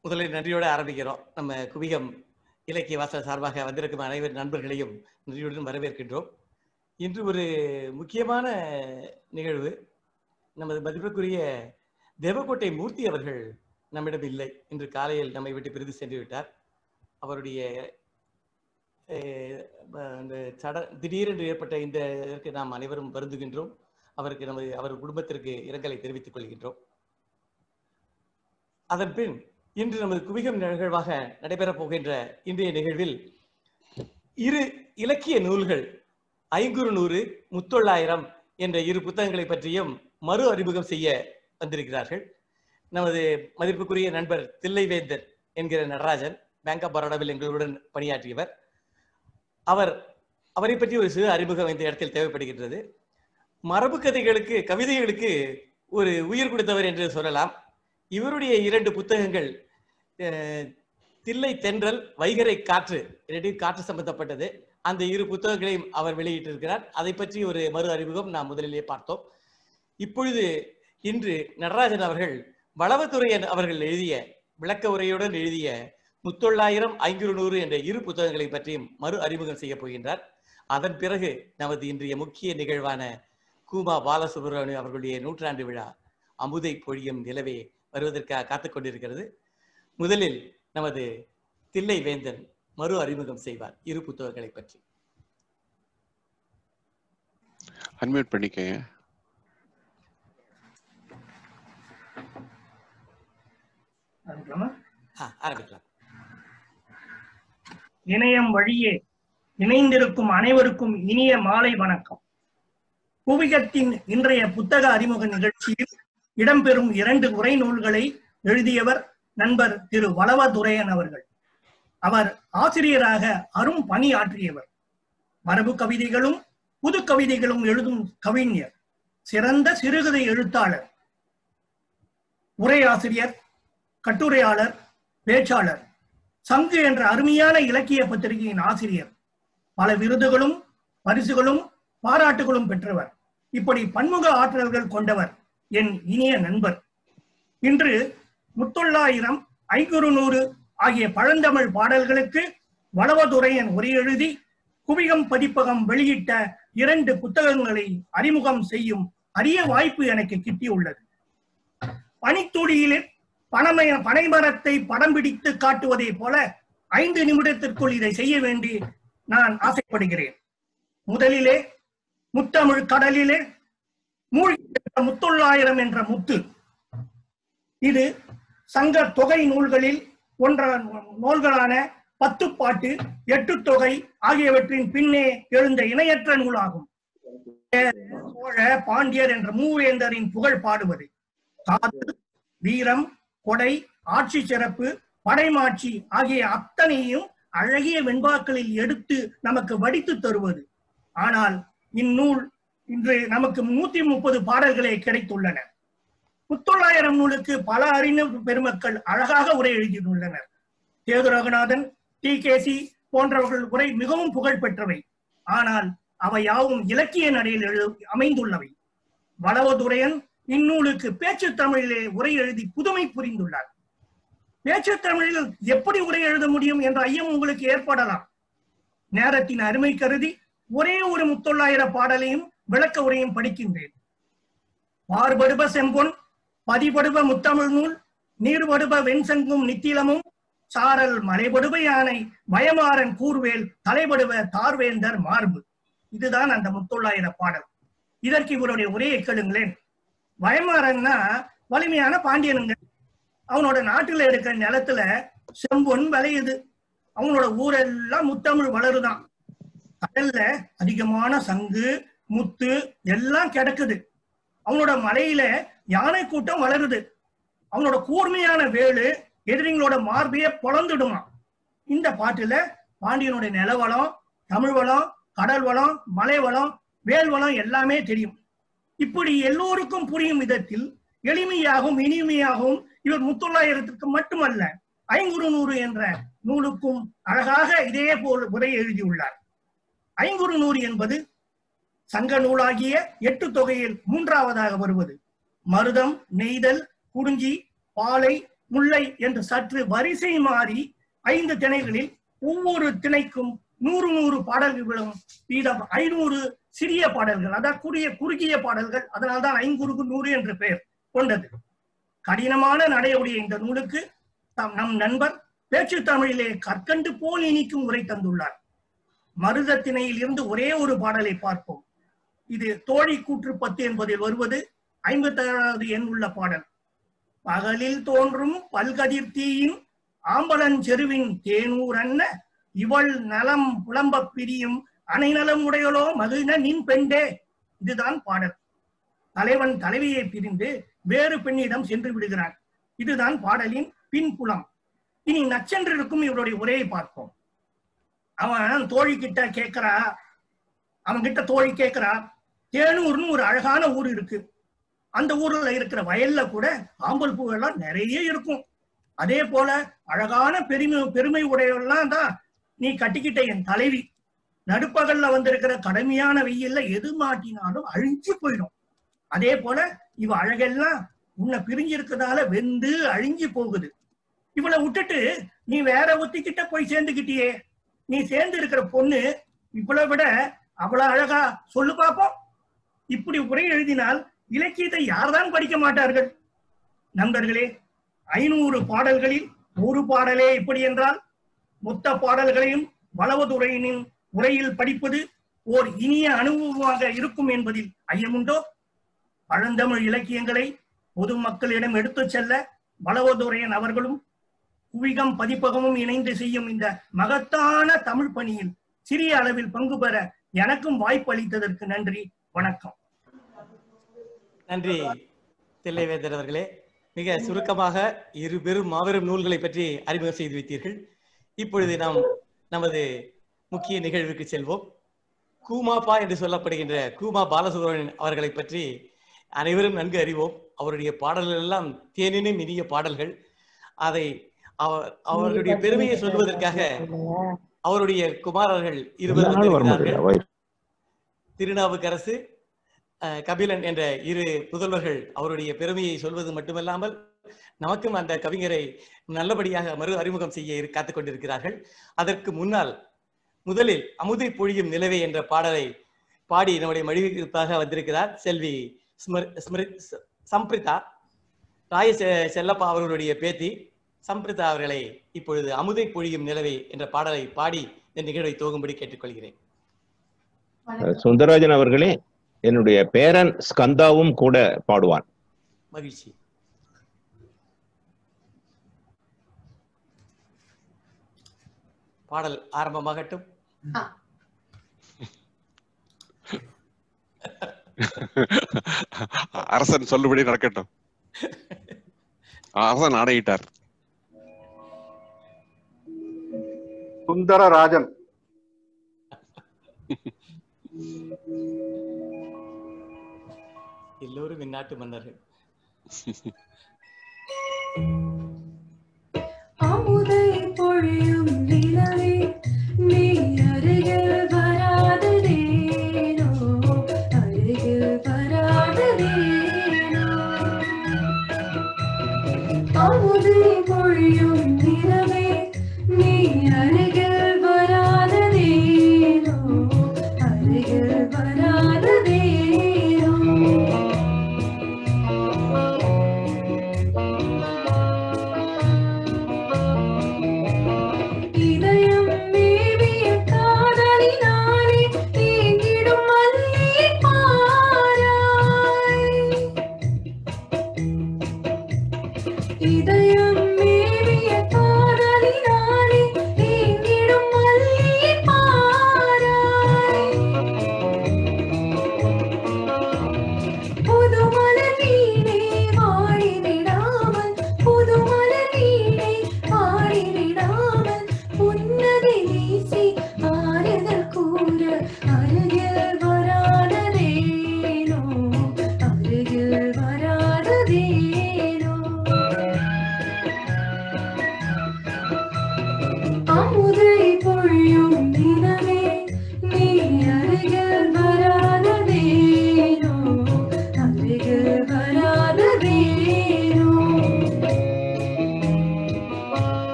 முதலில் நன்றியோடு ஆரம்பிக்கிறோம் நம்ம குவிகம் இலக்கிய வாசல் சார்பாக வந்திருக்கும் அனைவர் நண்பர்களையும் நன்றியுடன் வரவேற்கின்றோம் இன்று ஒரு முக்கியமான நிகழ்வு நமது மதிப்பிற்குரிய தேவக்கோட்டை மூர்த்தி அவர்கள் நம்மிடம் இல்லை இன்று காலையில் நம்மை விட்டு பிரிந்து சென்று விட்டார் அவருடைய அஹ், அந்த சட திடீரென்று ஏற்பட்ட இந்த இதற்கு நாம் அனைவரும் வருந்துகின்றோம் அவருக்கு நமது அவர் குடும்பத்திற்கு இரங்கலை தெரிவித்துக் கொள்கின்றோம் அதன் பின் இன்று நமது குவிகம் நிகழ்வாக நடைபெறப் போகின்ற இன்றைய நிகழ்வில் இரு இலக்கிய நூல்கள் ஐங்குறு நூறு முத்தொள்ளாயிரம் என்ற இரு புத்தகங்களை பற்றியும் மறு அறிமுகம் செய்ய வந்திருக்கிறார்கள் நமது மதிப்புக்குரிய நண்பர் தில்லைவேந்தர் என்கிற நடராஜன் பேங்க் ஆஃப் பரோடாவில் எங்களுடன் பணியாற்றியவர் அவர் அவரை பற்றி ஒரு சிறு அறிமுகம் இந்த இடத்தில் தேவைப்படுகின்றது மரபு கதைகளுக்கு கவிதைகளுக்கு ஒரு உயிர் கொடுத்தவர் என்று சொல்லலாம் இவருடைய இரண்டு புத்தகங்கள் அஹ், தில்லை தென்றல் வைகரை காற்று இரண்டையும் காற்று சம்பந்தப்பட்டது அந்த இரு புத்தகங்களையும் அவர் வெளியிட்டிருக்கிறார் அதை பற்றி ஒரு மறு அறிமுகம் நாம் முதலிலே பார்த்தோம் இப்பொழுது இன்று நடராஜன் அவர்கள் வளவத்துறையன் அவர்கள் எழுதிய விளக்க உரையுடன் எழுதிய முத்தொள்ளாயிரம் ஐங்குறு நூறு என்ற இரு புத்தகங்களை பற்றியும் மறு அறிமுகம் செய்ய போகின்றார் அதன் பிறகு நமது இன்றைய முக்கிய நிகழ்வான கூமா பாலசுப்ரமணியம் அவர்களுடைய நூற்றாண்டு விழா அமுதை பொழியும் நிலவே வருவதற்காக காத்துக் கொண்டிருக்கிறது முதலில் நமது தில்லை வேந்தன் மறு அறிமுகம் செய்வார் இரு புத்தகங்களை பற்றி அன்மியூட் பண்ணிக்கங்க ஆரம்பிக்கலாமா? ஆ, ஆரம்பிக்கலாம் இணையம் வழியே இணைந்திருக்கும் அனைவருக்கும் இனிய மாலை வணக்கம் புவிகத்தின் இன்றைய புத்தக அறிமுக நிகழ்ச்சியில் இடம்பெறும் இரண்டு உரை நூல்களை எழுதியவர் நண்பர் திரு வளவதுரையன் அவர்கள் அவர் ஆசிரியராக அரும் பணி ஆற்றியவர் மரபு கவிதைகளும் புது கவிதைகளும் எழுதும் கவிஞர் சிறந்த சிறுகதை எழுத்தாளர் உரையாசிரியர் கட்டுரையாளர் பேச்சாளர் சங்கு என்ற அருமையான இலக்கிய பத்திரிகையின் ஆசிரியர் பல விருதுகளும் பரிசுகளும் பாராட்டுகளும் பெற்றவர் இப்படி பன்முக ஆற்றல்கள் கொண்டவர் என் இனிய நண்பர் இன்று முத்தொள்ளாயிரம் ஐங்குறு நூறு ஆகிய பழந்தமிழ் பாடல்களுக்கு வளவதுரையன் உரை எழுதி குவிகம் பதிப்பகம் வெளியிட்ட இரண்டு புத்தகங்களை அறிமுகம் செய்யும் அரிய வாய்ப்பு எனக்கு கிட்டியுள்ளது பனித்துளியிலே பனமய பனைமரத்தை படம் பிடித்து காட்டுவதை போல ஐந்து நிமிடத்திற்குள் இதை செய்ய வேண்டி நான் ஆசைப்படுகிறேன் முதலிலே முத்தமிழ் கடலிலே மூழ்கி முத்தொள்ளாயிரம் என்ற முத்து இது சங்க தொகை நூல்களில் ஒன்ற நூல்களான பத்து பாட்டு எட்டு தொகை ஆகியவற்றின் பின்னே எழுந்த இணையற்ற நூலாகும் சோழ பாண்டியர் என்ற மூவேந்தரின் புகழ் பாடுவது காது வீரம் கொடை ஆட்சி சிறப்பு படைமாட்சி ஆகிய அத்தனையும் அழகிய வெண்பாக்களில் எடுத்து நமக்கு வடித்து தருவது ஆனால் இந்நூல் இன்று நமக்கு நூத்தி முப்பது பாடல்களே கிடைத்துள்ளன முத்தொள்ளாயிரம் நூலுக்கு பல அறிஞர் பெருமக்கள் அழகாக உரை எழுதியுள்ளனர் சேது ரகுநாதன் டி கேசி போன்றவர்கள் உரை மிகவும் புகழ் பெற்றவை ஆனால் அவை யாவும் இலக்கிய நடையில் எழு அமைந்துள்ளவை வளவதுரையன் இந்நூலுக்கு பேச்சு தமிழிலே உரை எழுதி புதுமை புரிந்துள்ளார் பேச்சு தமிழில் எப்படி உரை எழுத முடியும் என்ற ஐயம் உங்களுக்கு ஏற்படலாம் நேரத்தின் அருமை கருதி ஒரே ஒரு முத்தொள்ளாயிர பாடலையும் விளக்க உரையும் படிக்கின்றேன் பார்படுப செம்பொன் பதிபடுப முத்தமிழ் நூல் நீர்படுப வெண்சங்கும் நித்திலமும் சாரல் மலைபடுப யானை பயமாறன் கூர்வேல் தலைபடுவ தார்வேந்தர் மார்பு இதுதான் அந்த முத்தொள்ளாயிர பாடல் இதற்கு இவருடைய உரையை கேளுங்களேன் பயமாறன்னா வலிமையான பாண்டியனுங்க அவனோட நாட்டுல இருக்கிற நிலத்துல செம்பொன் விளையுது அவனோட ஊரெல்லாம் முத்தமிழ் வளருதான் கடல்ல அதிகமான சங்கு முத்து எல்லாம் கிடக்குது அவனோட மலையில யானை கூட்டம் வளருது அவனோட கூர்மையான வேலு எதிரிங்களோட மார்பையே பொழந்துடுமா இந்த பாட்டுல பாண்டியனுடைய நிலவளம் தமிழ் வளம் கடல் வளம் மலை வளம் வேல் வளம் எல்லாமே தெரியும் இப்படி எல்லோருக்கும் புரியும் விதத்தில் எளிமையாகவும் இனிமையாகவும் இவர் முத்தொள்ளாயிரத்துக்கு மட்டுமல்ல ஐங்குறு நூறு என்ற நூலுக்கும் அழகாக இதே போல் உரை எழுதியுள்ளார் ஐங்குறு நூறு என்பது சங்க நூலாகிய எட்டு தொகையில் மூன்றாவதாக வருவது மருதம் நெய்தல் குறிஞ்சி பாலை முல்லை என்று சற்று வரிசை மாறி ஐந்து திணைகளில் ஒவ்வொரு திணைக்கும் நூறு நூறு பாடல்களும் வீதம் ஐநூறு சிறிய பாடல்கள் அதாவது குறுகிய குறுகிய பாடல்கள் அதனால்தான் ஐங்குறுக்கு நூறு என்று பெயர் கொண்டது கடினமான நடையுடைய இந்த நூலுக்கு தம் நம் நண்பர் பேச்சு தமிழிலே கற்கண்டு போல் இனிக்கும் உரை தந்துள்ளார் மருதத்திணையில் இருந்து ஒரே ஒரு பாடலை பார்ப்போம் இது தோழி கூற்று பத்து என்பதில் வருவது ஐம்பத்தி ஏழாவது எண் உள்ள பாடல் பகலில் தோன்றும் பல்கதிர் தீயின் ஆம்பலன் செருவின் தேனூர் அன்ன இவள் நலம் புலம்பப் பிரியும் அணைநலம் உடையலோ மகிழ்ன நின் பெண்டே இதுதான் பாடல் தலைவன் தலைவியை பிரிந்து வேறு பெண்ணிடம் சென்று விடுகிறான் இதுதான் பாடலின் பின்புலம் இனி நச்சென்றிருக்கும் இவருடைய உரையை பார்ப்போம் அவன் தோழி கிட்ட கேட்கிறா அவன் கிட்ட தோழி கேட்கிறா தேனூர்னு ஒரு அழகான ஊர் இருக்கு அந்த ஊர்ல இருக்கிற வயல்ல கூட ஆம்பல் பூவெல்லாம் நிறைய இருக்கும் அதே போல அழகான பெருமை பெருமை உடையவெல்லாம் தான் நீ கட்டிக்கிட்ட என் தலைவி நடுப்பகல்ல வந்திருக்கிற கடுமையான வெயில்ல எது மாட்டினாலும் அழிஞ்சு போயிடும் அதே போல இவ அழகெல்லாம் உன்னை பிரிஞ்சு இருக்கிறதால வெந்து அழிஞ்சு போகுது இவளை விட்டுட்டு நீ வேற ஒத்திக்கிட்ட போய் சேர்ந்துக்கிட்டியே நீ சேர்ந்து இருக்கிற பொண்ணு இவ்வளவு விட அவ்வளவு அழகா சொல்லு பாப்போம் இப்படி உரை எழுதினால் இலக்கியத்தை யார்தான் படிக்க மாட்டார்கள் நண்பர்களே ஐநூறு பாடல்களில் ஒரு பாடலே இப்படி என்றால் மொத்த பாடல்களையும் வளவதுரையினின் உரையில் படிப்பது ஓர் இனிய அனுபவமாக இருக்கும் என்பதில் ஐயமுண்டோ பழந்தமிழ் இலக்கியங்களை பொதுமக்களிடம் எடுத்துச் செல்ல வளவதுரையன் அவர்களும் குவிகம் பதிப்பகமும் இணைந்து செய்யும் இந்த மகத்தான தமிழ் பணியில் சிறிய அளவில் பங்கு பெற எனக்கும் வாய்ப்பு அளித்ததற்கு நன்றி வணக்கம் நன்றி தில்லைவேந்தர் அவர்களே மிக சுருக்கமாக இரு பெரும் மாபெரும் நூல்களை பற்றி அறிமுகம் செய்து வைத்தீர்கள் இப்பொழுது நாம் நமது முக்கிய நிகழ்வுக்கு செல்வோம் கூமாப்பா என்று சொல்லப்படுகின்ற கூமா பாலசுப்ரமணியன் அவர்களை பற்றி அனைவரும் நன்கு அறிவோம் அவருடைய பாடல்கள் எல்லாம் தேனினும் இனிய பாடல்கள் அதை அவர் அவருடைய பெருமையை சொல்வதற்காக அவருடைய குமாரர்கள் இருவர் வந்திருக்கிறார்கள் திருநாவுக்கரசு அஹ், கபிலன் என்ற இரு புதல்வர்கள் அவருடைய பெருமையை சொல்வது மட்டுமல்லாமல் நமக்கும் அந்த கவிஞரை நல்லபடியாக மறு அறிமுகம் செய்ய இரு- காத்துக் கொண்டிருக்கிறார்கள் அதற்கு முன்னால் முதலில் அமுதை பொழியும் நிலவே என்ற பாடலை பாடி நம்முடைய மொழிபெயர்ப்பாக வந்திருக்கிறார் செல்வி ஸ்மர்- ஸ்மிரு- ச- சம்பிரிதா ராய செ- செல்லப்பா அவர்களுடைய பேத்தி சம்பிரிதா அவர்களை இப்பொழுது அமுதை பொழியும் நிலவே என்ற பாடலை பாடி இந்த நிகழ்வை துவங்கும்படி கேட்டுக்கொள்கிறேன் சுந்தரராஜன் அவர்களே என்னுடைய பேரன் ஸ்கந்தாவும் கூட பாடுவான் மகிழ்ச்சி பாடல் ஆரம்பமாகட்டும் அரசன் சொல்லுபடி நடக்கட்டும் அரசன் ஆணையிட்டார் சுந்தரராஜன் எல்லோரும் இந்நாட்டு மன்னர்கள் அமுதை பொழியும் நிலவே நீ அருகில் வராததேனோ அருகில் வராததேனோ அமுதை பொழியும் நிலவே நீ அருகில் வராததேனோ அருகில் வராததேனோ இதயம் மேவிய காதலினாலே ஏங்கிடும் மல்லிகை பாராய் இதயம் மேவிய காதலினாலே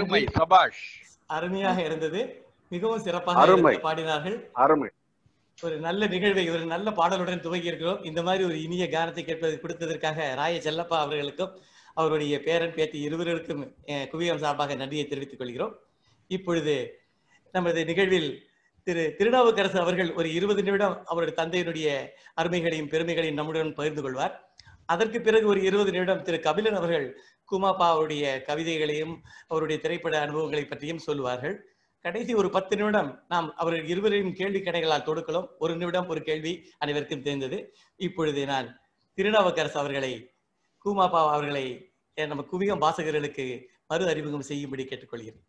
அருமை சபாஷ் அருமையாக இருந்தது மிகவும் சிறப்பாக அருமை. எடுத்து பாடினார்கள் அருமை ஒரு நல்ல நிகழ்வை ஒரு நல்ல பாடலுடன் துவங்கி இருக்கிறோம் இந்த மாதிரி ஒரு இனிய கானத்தை கேட்பது கொடுத்ததற்காக ராய செல்லப்பா அவர்களுக்கும் அவருடைய பேரன் பேத்தி இருவருக்கும் அஹ், குவியம் சார்பாக நன்றியை தெரிவித்துக் கொள்கிறோம் இப்பொழுது நமது நிகழ்வில் திரு திருநாவுக்கரசு அவர்கள் ஒரு இருபது நிமிடம் அவருடைய தந்தையினுடைய அருமைகளையும் பெருமைகளையும் நம்முடன் பகிர்ந்து கொள்வார் அதற்கு பிறகு ஒரு இருபது நிமிடம் திரு கபிலன் அவர்கள் குமாப்பா அவருடைய கவிதைகளையும் அவருடைய திரைப்பட அனுபவங்களை பற்றியும் சொல்லுவார்கள் கடைசி ஒரு பத்து நிமிடம் நாம் அவர்கள் இருவரையும் கேள்வி கடைகளால் தொடுக்கலாம் ஒரு நிமிடம் ஒரு கேள்வி அனைவருக்கும் தெரிந்தது இப்பொழுது நான் திருநாவுக்கரசு அவர்களை கூமாப்பா அவர்களை அஹ், நம்ம குவிகம் வாசகர்களுக்கு மறு அறிமுகம் செய்யும்படி கேட்டுக்கொள்கிறேன்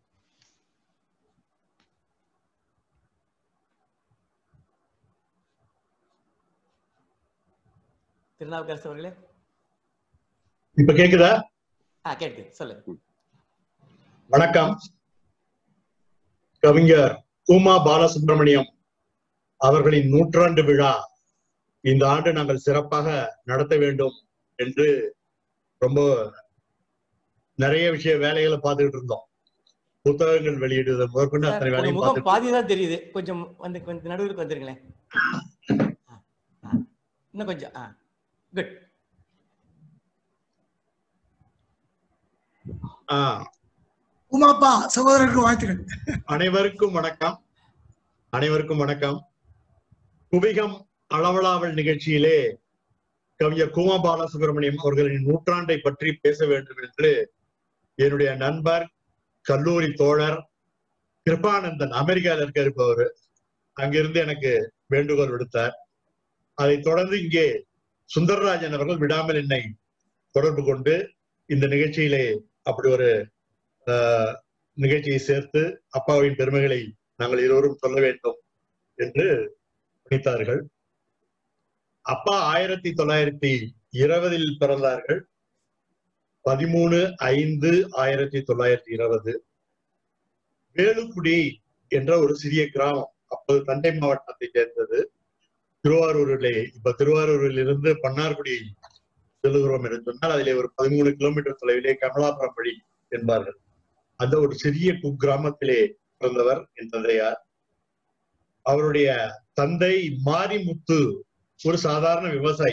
திருநாவுக்கரசு அவர்களே இப்ப கேக்குதா ஆ கேட்குது சொல்லுங்க வணக்கம் கவிஞர் கூமா பாலசுப்ரமணியம் அவர்களின் நூற்றாண்டு விழா இந்த ஆண்டு நாங்கள் சிறப்பாக நடத்த வேண்டும் என்று ரொம்ப நிறைய விஷய வேலைகளை பார்த்துக்கிட்டு இருந்தோம் புத்தகங்கள் வெளியிடுவது முதற்கொண்டு சார், அத்தனை உங்க வேலையும் முகம் பார்த்துட்டு பாதி தான் தெரியுது கொஞ்சம் வந்து கொஞ்சம் நடுவுக்கு வந்துருங்களேன் ஆ, ஆ. இன்னும் கொஞ்சம் ஆ குட் ஆஹ் உமாப்பா சகோதரருக்கு வாழ்த்துக்கள் அனைவருக்கும் வணக்கம் அனைவருக்கும் வணக்கம் குபிகம் அளவலாவல் நிகழ்ச்சியிலே கவிஞர் குமா பாலசுப்ரமணியம் அவர்களின் நூற்றாண்டை பற்றி பேச வேண்டும் என்று என்னுடைய நண்பர் கல்லூரி தோழர் கிருபானந்தன் அமெரிக்கால இருக்க இருப்பவர் அங்கிருந்து எனக்கு வேண்டுகோள் விடுத்தார் அதைத் தொடர்ந்து இங்கே சுந்தரராஜன் அவர்கள் விடாமல் என்னை தொடர்பு கொண்டு இந்த நிகழ்ச்சியிலே அப்படி ஒரு ஆஹ், நிகழ்ச்சியை சேர்த்து அப்பாவின் பெருமைகளை நாங்கள் இருவரும் சொல்ல வேண்டும் என்று பணித்தார்கள் அப்பா ஆயிரத்தி தொள்ளாயிரத்தி இருபதில் பிறந்தார்கள் பதிமூணு ஐந்து ஆயிரத்தி தொள்ளாயிரத்தி இருபது வேலுக்குடி என்ற ஒரு சிறிய கிராமம் அப்போது தஞ்சை மாவட்டத்தை சேர்ந்தது திருவாரூரிலே இப்ப திருவாரூரில் இருந்து பன்னார்குடி செல்லுகிறோம் என்று சொன்னால் அதிலே ஒரு பதிமூணு கிலோமீட்டர் தொலைவிலே கமலாபுரம் வழி என்பார்கள் அந்த ஒரு சிறிய குக்கிராமத்திலே பிறந்தவர் என் தந்தையார் அவருடைய தந்தை மாரிமுத்து ஒரு சாதாரண விவசாயி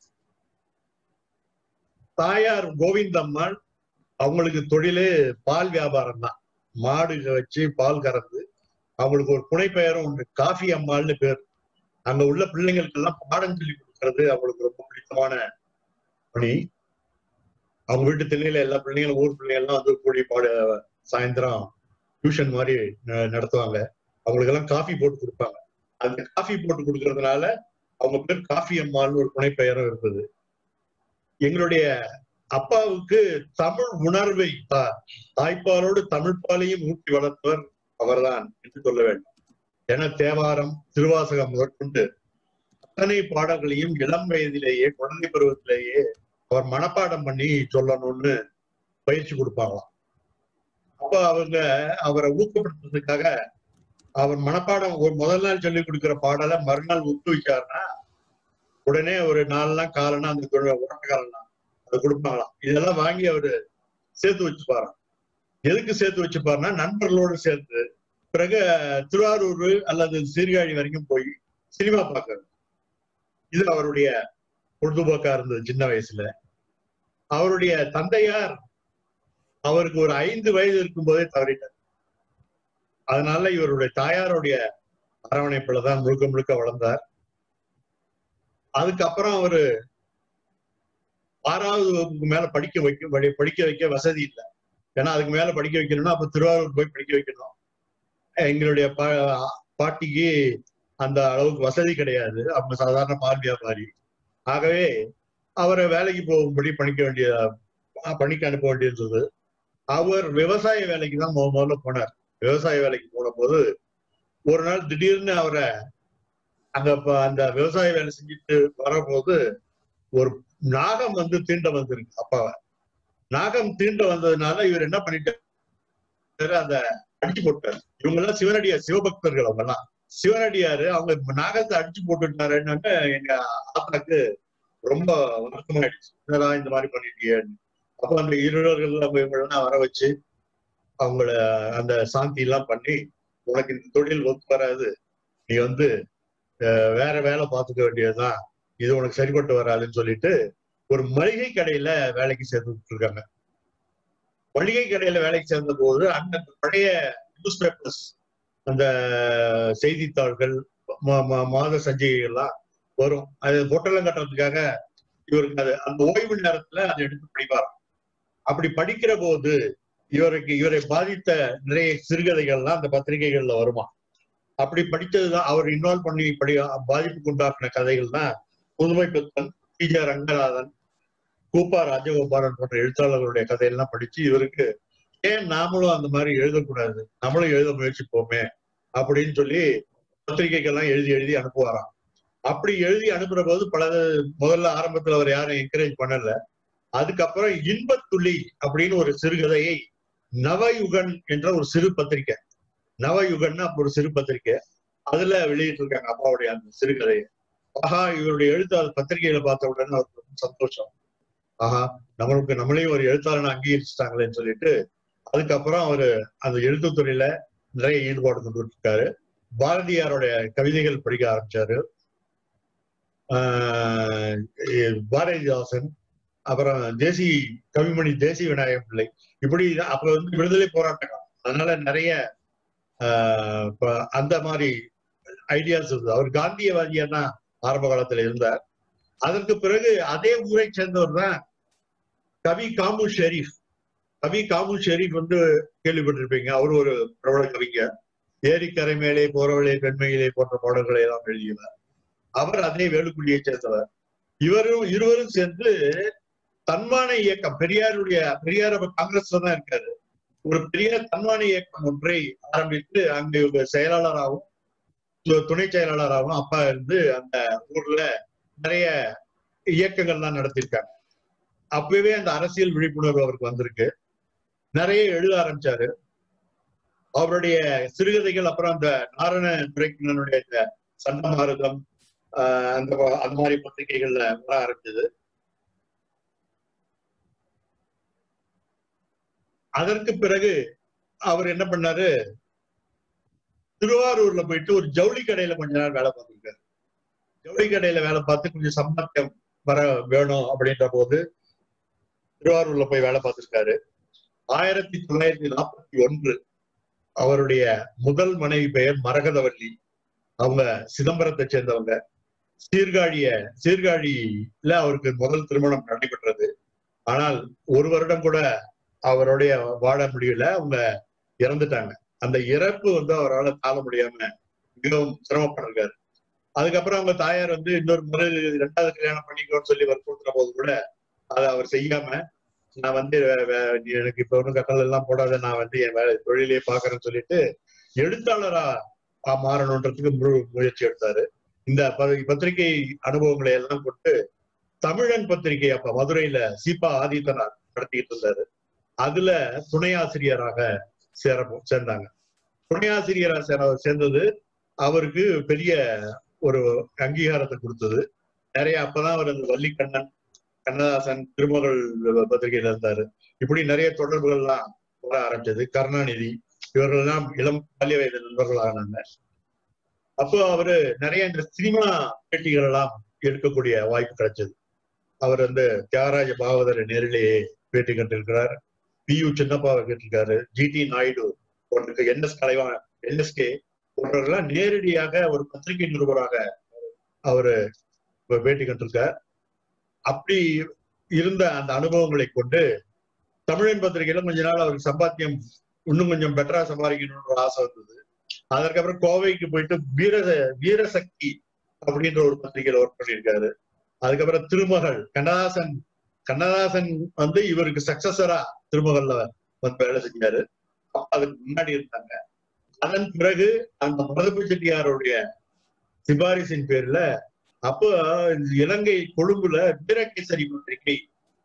தாயார் கோவிந்தம்மாள் அவங்களுக்கு தொழிலே பால் வியாபாரம் தான் மாடு வச்சு பால் கறந்து அவங்களுக்கு ஒரு புனைப்பெயரும் உண்டு காஃபி அம்மாள்னு பேர் அங்க உள்ள பிள்ளைங்களுக்கு எல்லாம் பாடம் சொல்லி கொடுக்கறது அவங்களுக்கு ரொம்ப பிடித்தமான பணி அவங்க வீட்டு திண்ணையில எல்லா பிள்ளைங்களும் ஊர் பிள்ளைங்க எல்லாம் வந்து கூடி பாடு சாயந்தரம் டியூஷன் மாதிரி ந- நடத்துவாங்க அவங்களுக்கு எல்லாம் காஃபி போட்டு கொடுப்பாங்க அந்த காஃபி போட்டு கொடுக்கறதுனால அவங்க பேர் காஃபி அம்மாள்னு ஒரு புனைப்பெயரும் இருந்தது எங்களுடைய அப்பாவுக்கு தமிழ் உணர்வை தா- தாய்ப்பாலோடு தமிழ் பாலையும் ஊட்டி வளர்த்தவர் அவர்தான் என்று சொல்ல வேண்டும் என தேவாரம் திருவாசகம் முதற்கொண்டு அத்தனை பாடல்களையும் இளம் வயதிலேயே குழந்தை பருவத்திலேயே அவர் மனப்பாடம் பண்ணி சொல்லணும்னு பயிற்சி கொடுப்பாங்களாம் அப்ப அவங்க அவரை ஊக்கப்படுத்துறதுக்காக அவர் மனப்பாடம் ஒரு முதல் நாள் சொல்லி கொடுக்கிற பாடலை மறுநாள் ஊக்குவிச்சாருன்னா உடனே ஒரு நாலு நாள் காலனா அந்த உரட்ட காலனா அதை கொடுப்பாங்களாம் இதெல்லாம் வாங்கி அவரு சேர்த்து வச்சுப்பாராம் எதுக்கு சேர்த்து வச்சுப்பாருன்னா நண்பர்களோடு சேர்த்து பிறகு திருவாரூர் அல்லது சீர்காழி வரைக்கும் போய் சினிமா பார்க்கறது இது அவருடைய பொழுதுபோக்கா இருந்தது சின்ன வயசுல அவருடைய தந்தையார் அவருக்கு ஒரு ஐந்து வயது இருக்கும்போதே தவறிட்டார் அதனால இவருடைய தாயாருடைய அரவணைப்புல தான் முழுக்க முழுக்க வளர்ந்தார் அதுக்கப்புறம் அவரு ஆறாவது வகுப்புக்கு மேல படிக்க வைக்க வழி- படிக்க வைக்க வசதி இல்லை ஏன்னா அதுக்கு மேல படிக்க வைக்கணும்னா அப்ப திருவாரூர் போய் படிக்க வைக்கணும் எங்களுடைய பா- பாட்டிக்கு அந்த அளவுக்கு வசதி கிடையாது அவங்க சாதாரண பால் வியாபாரி ஆகவே அவரை வேலைக்கு போகும்படி பணிக்க வேண்டிய பணிக்கு அனுப்ப வேண்டியிருந்தது அவர் விவசாய வேலைக்கு தான் முத முதல்ல போனார் விவசாய வேலைக்கு போன போது ஒரு நாள் திடீர்னு அவரை அங்க ப- அந்த விவசாய வேலை செஞ்சுட்டு வரும்போது ஒரு நாகம் வந்து தீண்ட வந்திருக்கு அப்பாவை நாகம் தீண்ட வந்ததுனால இவர் என்ன பண்ணிட்டாரு அந்த அடிச்சு போட்டாரு இவங்க எல்லாம் சிவனடியார் சிவபக்தர்கள் அவங்க எல்லாம் சிவனடியாரு அவங்க நாகத்தை அடிச்சு போட்டுட்டாருன்னு எங்க ஆத்தாக்கு ரொம்ப வருத்தமாயிடுச்சு என்னடா இந்த மாதிரி பண்ணிட்டியேன்னு அப்ப அந்த இருவர்கள் அவங்க இவங்களெல்லாம் வர வச்சு அவங்கள அந்த சாந்தி எல்லாம் பண்ணி உனக்கு இந்த தொழில் ஒத்து வராது நீ வந்து அஹ், வேற வேலை பார்த்துக்க வேண்டியதுதான் இது உனக்கு சரிப்பட்டு வராதுன்னு சொல்லிட்டு ஒரு மளிகை கடையில வேலைக்கு சேர்த்து இருக்காங்க மளிகை கடையில வேலைக்கு சேர்ந்த போது அந்த பழைய நியூஸ் பேப்பர்ஸ் அந்த செய்தித்தாள்கள் மா- மா- மாத சஞ்சிகைகள்லாம் வரும் அது பொட்டலம் கட்டுறதுக்காக இவருக்கு அது அந்த ஓய்வு நேரத்துல அதை எடுத்து படிப்பார் அப்படி படிக்கிற போது இவருக்கு இவரை பாதித்த நிறைய சிறுகதைகள்லாம் அந்த பத்திரிகைகள்ல வருமா அப்படி படிச்சதுதான் அவர் இன்வால்வ் பண்ணி படி பாதிப்புக்கு உண்டாக்குன கதைகள் தான் புதுமை பித்தன் டி ஜே ரங்கநாதன் கூப்பா ராஜகோபாலன் போன்ற எழுத்தாளர்களுடைய கதையெல்லாம் படிச்சு இவருக்கு ஏன் நாமளும் அந்த மாதிரி எழுதக்கூடாது நம்மளும் எழுத முயற்சிப்போமே அப்படின்னு சொல்லி பத்திரிகைகள்லாம் எழுதி எழுதி அனுப்புவாராம் அப்படி எழுதி அனுப்புற போது பல முதல்ல ஆரம்பத்துல அவர் யாரும் என்கரேஜ் பண்ணல அதுக்கப்புறம் இன்பத்துளி அப்படின்னு ஒரு சிறுகதையை நவயுகன் என்ற ஒரு சிறு பத்திரிக்கை நவயுகன்னு அப்ப ஒரு சிறு பத்திரிக்கை அதுல வெளியிட்டு இருக்காங்க அப்பாவுடைய அந்த சிறுகதையை ஆஹா இவருடைய எழுத்து அது பத்திரிகையில பார்த்த உடனே அவருக்கு ரொம்ப சந்தோஷம் ஆஹா நம்மளுக்கு நம்மளையும் ஒரு எழுத்தாளனை அங்கீகரிச்சுட்டாங்களேன்னு சொல்லிட்டு அதுக்கப்புறம் அவரு அந்த எழுத்துத் துறையில நிறைய ஈடுபாடு கொண்டு இருக்காரு பாரதியாருடைய கவிதைகள் படிக்க ஆரம்பிச்சாரு ஆஹ் பாரதிதாசன் அப்புறம் தேசி கவிமணி தேசி விநாயகம் பிள்ளை இப்படி அப்ப வந்து விடுதலை போராட்டம் அதனால நிறைய ஆஹ் ப- அந்த மாதிரி ஐடியாஸ் இருந்தது அவர் காந்தியவாதியா தான் ஆரம்ப காலத்துல இருந்தார் அதற்கு பிறகு அதே ஊரை சேர்ந்தவர் தான் கவி காமு ஷெரீப் கவி காமு ஷெரீப் வந்து கேள்விப்பட்டிருப்பீங்க அவர் ஒரு பிரபல கவிஞர் ஏரிக்கரை மேலே போறவளே பெண்மையிலே போன்ற பாடல்களை எல்லாம் எழுதியவர் அவர் அதே வேலுக்குடியை சேர்ந்தவர் இவரும் இருவரும் சேர்ந்து தன்மான இயக்கம் பெரியாருடைய பெரியார் அப்ப காங்கிரஸ்ல தான் இருக்காரு ஒரு பெரிய தன்மான இயக்கம் ஒன்றை ஆரம்பித்து அங்க இவங்க செயலாளராகவும் து- துணை செயலாளராகவும் அப்பா இருந்து அந்த ஊர்ல நிறைய இயக்கங்கள்லாம் நடத்திருக்காங்க அப்பவே அந்த அரசியல் விழிப்புணர்வு அவருக்கு வந்திருக்கு நிறைய எழுத ஆரம்பிச்சாரு அவருடைய சிறுகதைகள் அப்புறம் அந்த நாரண துரைக்கண்ணனுடைய இந்த சண்டமாரதம் ஆஹ் அந்த ப- அந்த மாதிரி பத்திரிகைகள்ல வர ஆரம்பிச்சது அதற்கு பிறகு அவர் என்ன பண்ணாரு திருவாரூர்ல போயிட்டு ஒரு ஜவுளி கடையில கொஞ்ச நாள் வேலை பார்த்துருக்காரு ஜவுளி கடையில வேலை பார்த்து கொஞ்சம் சம்பாத்தியம் வர வேணும் அப்படின்ற போது திருவாரூர்ல போய் வேலை பார்த்திருக்காரு ஆயிரத்தி தொள்ளாயிரத்தி நாற்பத்தி ஒன்று அவருடைய முதல் மனைவி பெயர் மரகதவல்லி அவங்க சிதம்பரத்தை சேர்ந்தவங்க சீர்காழிய சீர்காழியில அவருக்கு முதல் திருமணம் நடைபெற்றது ஆனால் ஒரு வருடம் கூட அவருடைய வாழ முடியல அவங்க இறந்துட்டாங்க அந்த இறப்பு வந்து அவரால் தாழ முடியாம மிகவும் சிரமப்பட்டிருக்காரு அதுக்கப்புறம் அவங்க தாயார் வந்து இன்னொரு முறை ரெண்டாவது கல்யாணம் பண்ணிக்கோன்னு சொல்லி வற்புறுத்துற போது கூட அதை அவர் செய்யாம நான் வந்து வே- வே- நீ எனக்கு இப்ப ஒன்றும் கட்டளை எல்லாம் போடாத நான் வந்து என் வேலை தொழிலையே பாக்குறேன்னு சொல்லிட்டு எழுத்தாளரா ஆ, மாறணுன்றதுக்கு முழு முயற்சி எடுத்தாரு இந்த ப- பத்திரிகை அனுபவங்களை எல்லாம் கொண்டு தமிழன் பத்திரிகை அப்ப மதுரையில சீபா ஆதித்தனார் நடத்திட்டு இருந்தாரு அதுல துணை ஆசிரியராக சேர சேர்ந்தாங்க துணை ஆசிரியரா சேர சேர்ந்தது அவருக்கு பெரிய ஒரு அங்கீகாரத்தை கொடுத்தது நிறைய அப்பதான் அவர் அந்த வள்ளிக்கண்ணன் கண்ணதாசன் திருமகள் பத்திரிகையில இருந்தாரு இப்படி நிறைய தொடர்புகள்லாம் வர ஆரம்பிச்சது கருணாநிதி இவர்கள் எல்லாம் இளம் பால்ய வயது நண்பர்களானாங்க அப்போ அவரு நிறைய இந்த சினிமா பேட்டிகள் எல்லாம் எடுக்கக்கூடிய வாய்ப்பு கிடைச்சது அவர் வந்து தியாகராஜ பாகவதரை நேரிலேயே பேட்டி கண்டிருக்கிறார் பி யு சின்னப்பாவை கேட்டிருக்காரு ஜி டி நாயுடு போன்ற என் எஸ் கலைவாண என்எஸ்கே போன்றவர்கள்லாம் நேரடியாக ஒரு பத்திரிகை நிருபராக அவரு பேட்டி கண்டிருக்கார் அப்படி இருந்த அந்த அனுபவங்களை கொண்டு தமிழன் பத்திரிகையில கொஞ்ச நாள் அவருக்கு சம்பாத்தியம் இன்னும் கொஞ்சம் பெட்டரா சம்பாதிக்கணும்னு ஒரு ஆசை வந்தது அதற்கப்புறம் கோவைக்கு போயிட்டு வீர வீரசக்தி அப்படின்ற ஒரு பத்திரிகையில ஒர்க் பண்ணியிருக்காரு அதுக்கப்புறம் திருமகள் கண்ணதாசன் கண்ணதாசன் வந்து இவருக்கு சக்சஸரா திருமகள்ல வந்து வேலை செஞ்சாரு அப்ப அதுக்கு முன்னாடி இருந்தாங்க அதன் பிறகு அந்த மருதப்பு செட்டியாருடைய சிபாரிசின் பேர்ல அப்போ இலங்கை கொழும்புல வீரகேசரி பத்திரிகை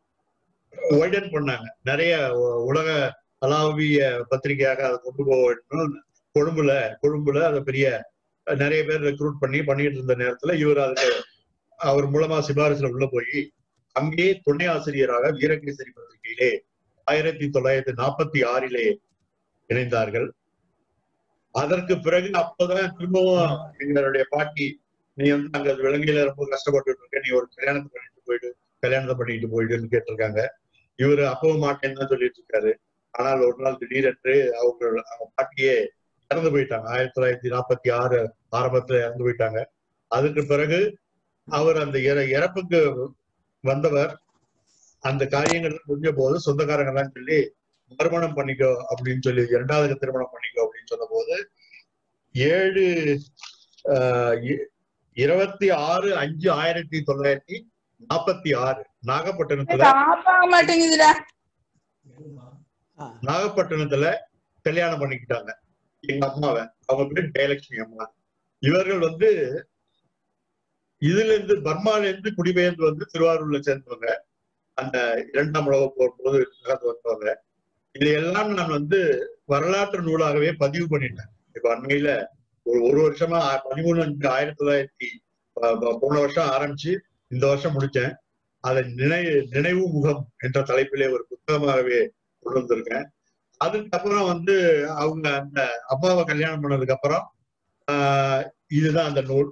வைடன் பண்ணாங்க நிறைய உ- உலக அலாவிய பத்திரிகையாக அதை கொண்டு போக வேண்டும் கொழும்புல கொழும்புல அதை பெரிய நிறைய பேர் ரெக்ரூட் பண்ணி பண்ணிட்டு இருந்த நேரத்துல இவர் அதுக்கு அவர் மூலமா சிபாரிசுல உள்ள போய் அங்கே துணை ஆசிரியராக வீரகேசரி பத்திரிகையிலே ஆயிரத்தி தொள்ளாயிரத்தி நாற்பத்தி ஆறிலே இணைந்தார்கள் அதற்கு பிறகு அப்பதான் திரும்பவும் எங்களுடைய பாட்டி நீ வந்து அங்க விலங்கையில ரொம்ப கஷ்டப்பட்டு இருக்க நீ ஒரு கல்யாணத்தை பண்ணிட்டு போயிடு கல்யாணத்தை பண்ணிட்டு போயிடுன்னு கேட்டிருக்காங்க இவரு அப்பவும் மாட்டேன்னு தான் சொல்லிட்டு இருக்காரு ஆனால் ஒரு நாள் திடீரென்று அவங்க அவங்க பாட்டியே இறந்து போயிட்டாங்க ஆயிரத்தி தொள்ளாயிரத்தி நாற்பத்தி ஆறு ஆரம்பத்துல இறந்து போயிட்டாங்க அதுக்கு பிறகு அவர் அந்த இற- இறப்புக்கு வந்தவர் அந்த காரியங்கள் முடிஞ்ச போது சொந்தக்காரங்க எல்லாம் சொல்லி மறுமணம் பண்ணிக்கோ அப்படின்னு சொல்லி இரண்டாவது திருமணம் பண்ணிக்கோ அப்படின்னு சொன்ன போது ஏழு ஆஹ், இ- இருபத்தி ஆறு அஞ்சு ஆயிரத்தி தொள்ளாயிரத்தி நாற்பத்தி ஆறு நாகப்பட்டினத்துல ஆஃப் ஆக மாட்டேங்குதுடா ஆ, நாகப்பட்டினத்துல கல்யாணம் பண்ணிக்கிட்டாங்க எங்க அம்மாவை அவங்க பேர் ஜெயலட்சுமி அம்மா இவர்கள் வந்து இதுல இருந்து பர்மால இருந்து குடிபெயர்ந்து வந்து திருவாரூர்ல சேர்ந்தவங்க அந்த இரண்டாம் உலக போர் போது நடந்து வந்தவங்க இது எல்லாம் நான் வந்து வரலாற்று நூலாகவே பதிவு பண்ணிட்டேன் இப்ப அண்மையில ஒரு ஒரு வருஷமா ஆ- பதிமூணு அஞ்சு ஆயிரத்தி தொள்ளாயிரத்தி ப- ப- போன வருஷம் ஆரம்பிச்சு இந்த வருஷம் முடிச்சேன் அதை நினை நினைவு முகம் என்ற தலைப்பிலே ஒரு புத்தகமாகவே கொண்டு வந்திருக்கேன் அதுக்கப்புறம் வந்து அவங்க அந்த அப்பாவை கல்யாணம் பண்ணதுக்கு அப்புறம் ஆஹ் இதுதான் அந்த நூல்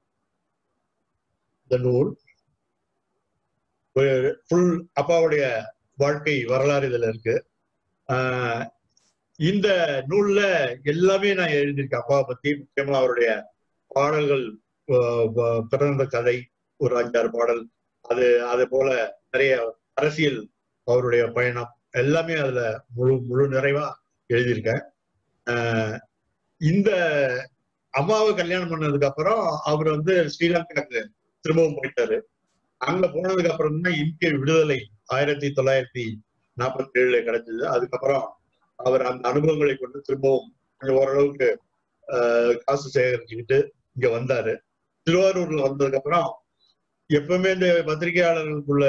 இந்த நூல் ஃபுல் அப்பாவுடைய வாழ்க்கை வரலாறு இதுல இருக்கு ஆஹ் இந்த நூல்ல எல்லாமே நான் எழுதியிருக்கேன் அப்பாவை பத்தி முக்கியமா அவருடைய பாடல்கள் ஆஹ் ப- பிறந்த கதை ஒரு அஞ்சாறு பாடல் அது அது போல நிறைய அரசியல் அவருடைய பயணம் எல்லாமே அதுல முழு முழு நிறைவா எழுதியிருக்கேன் ஆஹ் இந்த அம்மாவை கல்யாணம் பண்ணதுக்கு அப்புறம் அவர் வந்து ஸ்ரீலங்காக்கு திரும்பவும் போயிட்டாரு அங்க போனதுக்கு அப்புறம் தான் இந்திய விடுதலை ஆயிரத்தி தொள்ளாயிரத்தி நாற்பத்தி ஏழுல கிடைச்சது அதுக்கப்புறம் அவர் அந்த அனுபவங்களை கொண்டு திரும்பவும் கொஞ்சம் ஓரளவுக்கு ஆஹ் காசு சேகரிச்சுக்கிட்டு இங்க வந்தாரு திருவாரூர்ல வந்ததுக்கு அப்புறம் எப்பவுமே இந்த பத்திரிகையாளர்களுக்குள்ள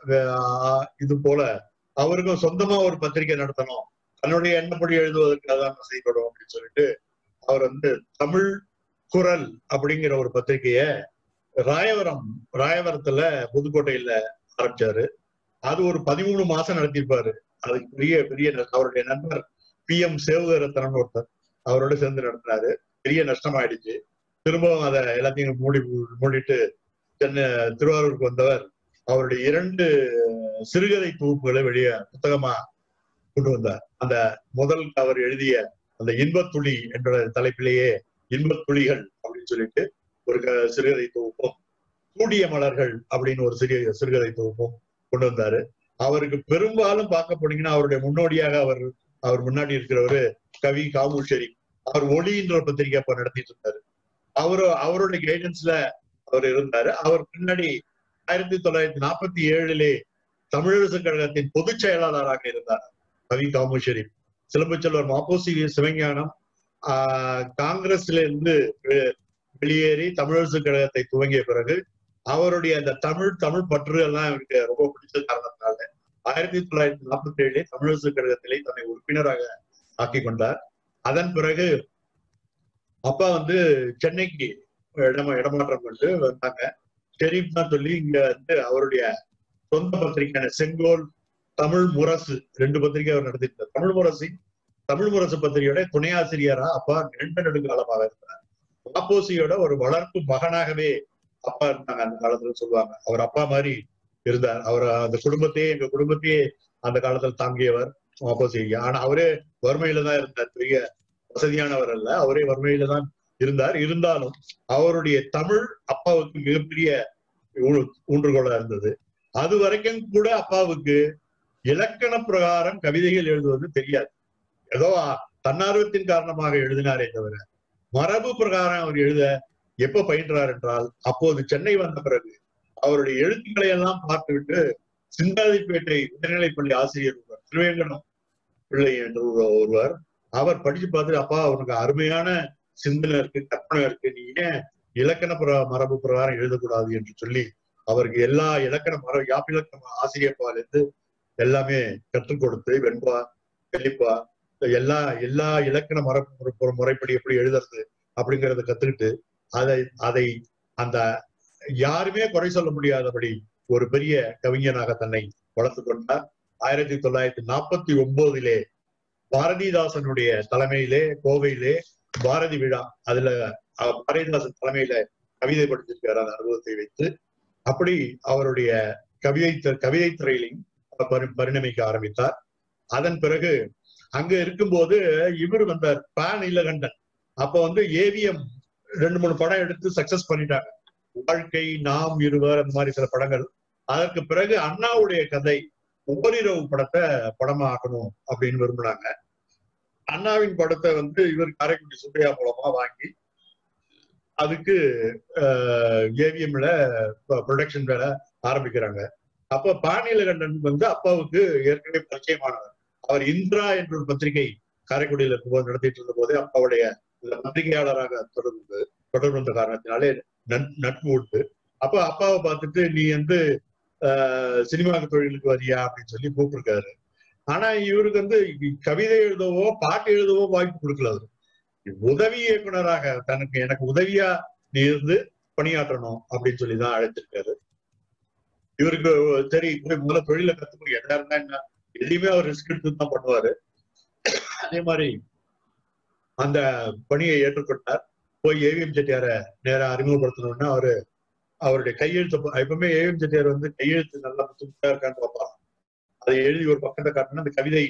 ஆஹ் இது போல அவருக்கும் சொந்தமா ஒரு பத்திரிகை நடத்தணும் தன்னுடைய எண்ணப்படி எழுதுவதற்கு அதான் செய்யப்படும் அப்படின்னு சொல்லிட்டு அவர் வந்து தமிழ் குரல் அப்படிங்கிற ஒரு பத்திரிகைய ராயவரம் ராயவரத்துல புதுக்கோட்டையில ஆரம்பிச்சாரு அது ஒரு பதிமூணு மாசம் நடத்தியிருப்பாரு அதுக்கு பெரிய பெரிய நஷ்டம். அவருடைய நண்பர் பி எம் சேவகரத்தனன் ஒருத்தர் அவரோட சேர்ந்து நடத்தினாரு பெரிய நஷ்டமாயிடுச்சு திரும்பவும் அதை எல்லாத்தையும் மூடி மூடிட்டு சென்னை திருவாரூருக்கு வந்தவர் அவருடைய இரண்டு சிறுகதை தொகுப்புகளை வெளியே புத்தகமா கொண்டு வந்தார் அந்த முதல் அவர் எழுதிய அந்த இன்பத்துளி என்ற தலைப்பிலேயே இன்பத்துளிகள் அப்படின்னு சொல்லிட்டு ஒரு க- சிறுகதை தொகுப்பும் கூடிய மலர்கள் அப்படின்னு ஒரு சிறிய சிறுகதை தொகுப்பும் கொண்டு வந்தாரு அவருக்கு பெரும்பாலும் பார்க்க போனீங்கன்னா அவருடைய முன்னோடியாக அவர் அவர் முன்னாடி இருக்கிறவரு கவி காமூஷரி அவர் ஒளின்ற ஒரு பத்திரிகை அப்ப நடத்திட்டு இருந்தாரு அவரு அவருடைய கைடன்ஸ்ல அவர் இருந்தாரு அவர் பின்னாடி ஆயிரத்தி தொள்ளாயிரத்தி நாற்பத்தி ஏழிலே தமிழரசு கழகத்தின் பொதுச் செயலாளராக இருந்தார் கவி காமேஸ்வரி சிலம்புச்செல்வர் மாப்போசி சிவஞானம் ஆஹ் காங்கிரஸ்ல இருந்து வெ- வெளியேறி தமிழரசு கழகத்தை துவங்கிய பிறகு அவருடைய அந்த தமிழ் தமிழ் பற்று எல்லாம் எனக்கு ரொம்ப பிடிச்ச காரணத்தினால ஆயிரத்தி தொள்ளாயிரத்தி நாற்பத்தி ஏழிலே தமிழரசு கழகத்திலே தன்னை உறுப்பினராக ஆக்கி கொண்டார் அதன் பிறகு அப்பா வந்து சென்னைக்கு இடமா இடமாற்றம் கொண்டு வந்தாங்க ஷெரீப் தான் சொல்லி இங்க வந்து அவருடைய சொந்த பத்திரிகையான செங்கோல் தமிழ் முரசு ரெண்டு பத்திரிகை அவர் நடத்திட்டார் தமிழ் முரசு தமிழ் முரசு பத்திரிகையோட துணை ஆசிரியரா அப்பா நீண்ட நெடுங்காலமாக இருந்தார் மாப்போசியோட ஒரு வளர்ப்பு மகனாகவே அப்பா இருந்தாங்க அந்த காலத்துல சொல்லுவாங்க அவர் அப்பா மாதிரி இருந்தார் அவர் அந்த குடும்பத்தையே எங்க குடும்பத்தையே அந்த காலத்துல தாங்கியவர் மாப்போசி ஐயா ஆனா அவரே வறுமையில தான் இருந்தார் பெரிய வசதியானவர் அல்ல அவரே வறுமையில தான் இருந்தார் இருந்தாலும் அவருடைய தமிழ் அப்பாவுக்கு மிகப்பெரிய ஊ- ஊன்றுகோலா இருந்தது அது வரைக்கும் கூட அப்பாவுக்கு இலக்கண பிரகாரம் கவிதைகள் எழுதுவது தெரியாது ஏதோ தன்னார்வத்தின் காரணமாக எழுதினாரே தவிர மரபு பிரகாரம் அவர் எழுத எப்ப பயின்றார் என்றால் அப்போது சென்னை வந்த பிறகு அவருடைய எழுத்துக்களை எல்லாம் பார்த்துவிட்டு சிந்தாதிப்பேட்டை உயர்நிலைப்பள்ளி ஆசிரியர் ஒருவர் திருவேங்கடம் பிள்ளை என்று ஒரு- ஒருவர் அவர் படிச்சு பார்த்து அப்பா அவனுக்கு அருமையான சிந்தனை இருக்கு கற்பனை இருக்கு நீ ஏன் இலக்கண பிர- மரபு பிரகாரம் எழுதக்கூடாது என்று சொல்லி அவருக்கு எல்லா இலக்கண மரபு யாப்பிலக்கண ஆசிரியப்பால இருந்து எல்லாமே கற்றுக் கொடுத்து வெண்பா தெளிப்பா எல்லா எல்லா இலக்கண மரபு முறை- முறைப்படி எப்படி எழுதுறது அப்படிங்கறத கத்துக்கிட்டு அதை அதை அந்த யாருமே குறை சொல்ல முடியாதபடி ஒரு பெரிய கவிஞனாக தன்னை வளர்த்து கொண்டார் ஆயிரத்தி தொள்ளாயிரத்தி நாற்பத்தி ஒன்பதிலே பாரதிதாசனுடைய தலைமையிலே கோவையிலே பாரதி விழா அதுல அஹ், பாரதிதாசன் தலைமையில கவிதை படிச்சிருக்காரு அந்த அனுபவத்தை வைத்து அப்படி அவருடைய கவிதை த- கவிதை துறையிலையும் பரி- பரிணமிக்க ஆரம்பித்தார் அதன் பிறகு அங்க இருக்கும்போது இவர் வந்தார் பான் இலகண்டன் அப்ப வந்து ஏவிஎம் ரெண்டு மூணு படம் எடுத்து சக்சஸ் பண்ணிட்டாங்க வாழ்க்கை நாம் இருவர் அந்த மாதிரி சில படங்கள் அதற்கு பிறகு அண்ணாவுடைய கதை ஓரிரவு படத்தை படமா ஆக்கணும் அப்படின்னு விரும்பினாங்க அண்ணாவின் படத்தை வந்து இவர் காரைக்குடி சுப்பையா மூலமா வாங்கி அதுக்கு ஏவிஎம்ல ப்ரொடக்ஷன் வேலை ஆரம்பிக்கிறாங்க அப்ப பாணியலகண்டன் வந்து அப்பாவுக்கு ஏற்கனவே பரிச்சயமானவர் அவர் இந்திரா என்ற ஒரு பத்திரிகை காரைக்குடியில இருக்கும்போது நடத்திட்டு இருந்த போதே அப்பாவுடைய இந்த பத்திரிகையாளராக தொடர்ந்து தொடர்பு வந்த காரணத்தினாலே நட்- நட்பு உண்டு அப்ப அப்பாவை பார்த்துட்டு நீ வந்து ஆஹ், சினிமாக்கு தொழிலுக்கு வரியா அப்படின்னு சொல்லி கூப்பிட்டுருக்காரு ஆனா இவருக்கு வந்து கவிதை எழுதவோ பாட்டு எழுதவோ வாய்ப்பு கொடுக்கல அவரு உதவி இயக்குனராக தனக்கு எனக்கு உதவியா நீ இருந்து பணியாற்றணும் அப்படின்னு சொல்லி தான் அழைச்சிருக்காரு இவருக்கு சரி போய் முதல்ல தொழில கத்துக்கணும் எதா இருந்தா என்ன எதையுமே அவர் ரிஸ்க் எடுத்து தான் பண்ணுவாரு அதே மாதிரி அந்த பணியை ஏற்றுக்கொண்டார் போய் ஏவிஎம் செட்டியார நேரா அறிமுகப்படுத்தணும்னா அவரு அவருடைய கையெழுத்து ப- எப்பவுமே ஏவிஎம் செட்டியார் வந்து கையெழுத்து நல்லா முத்துமுத்தா இருக்கான்னு பார்ப்பாங்க அதை எழுதி ஒரு பக்கத்தை காட்டினா அந்த கவிதை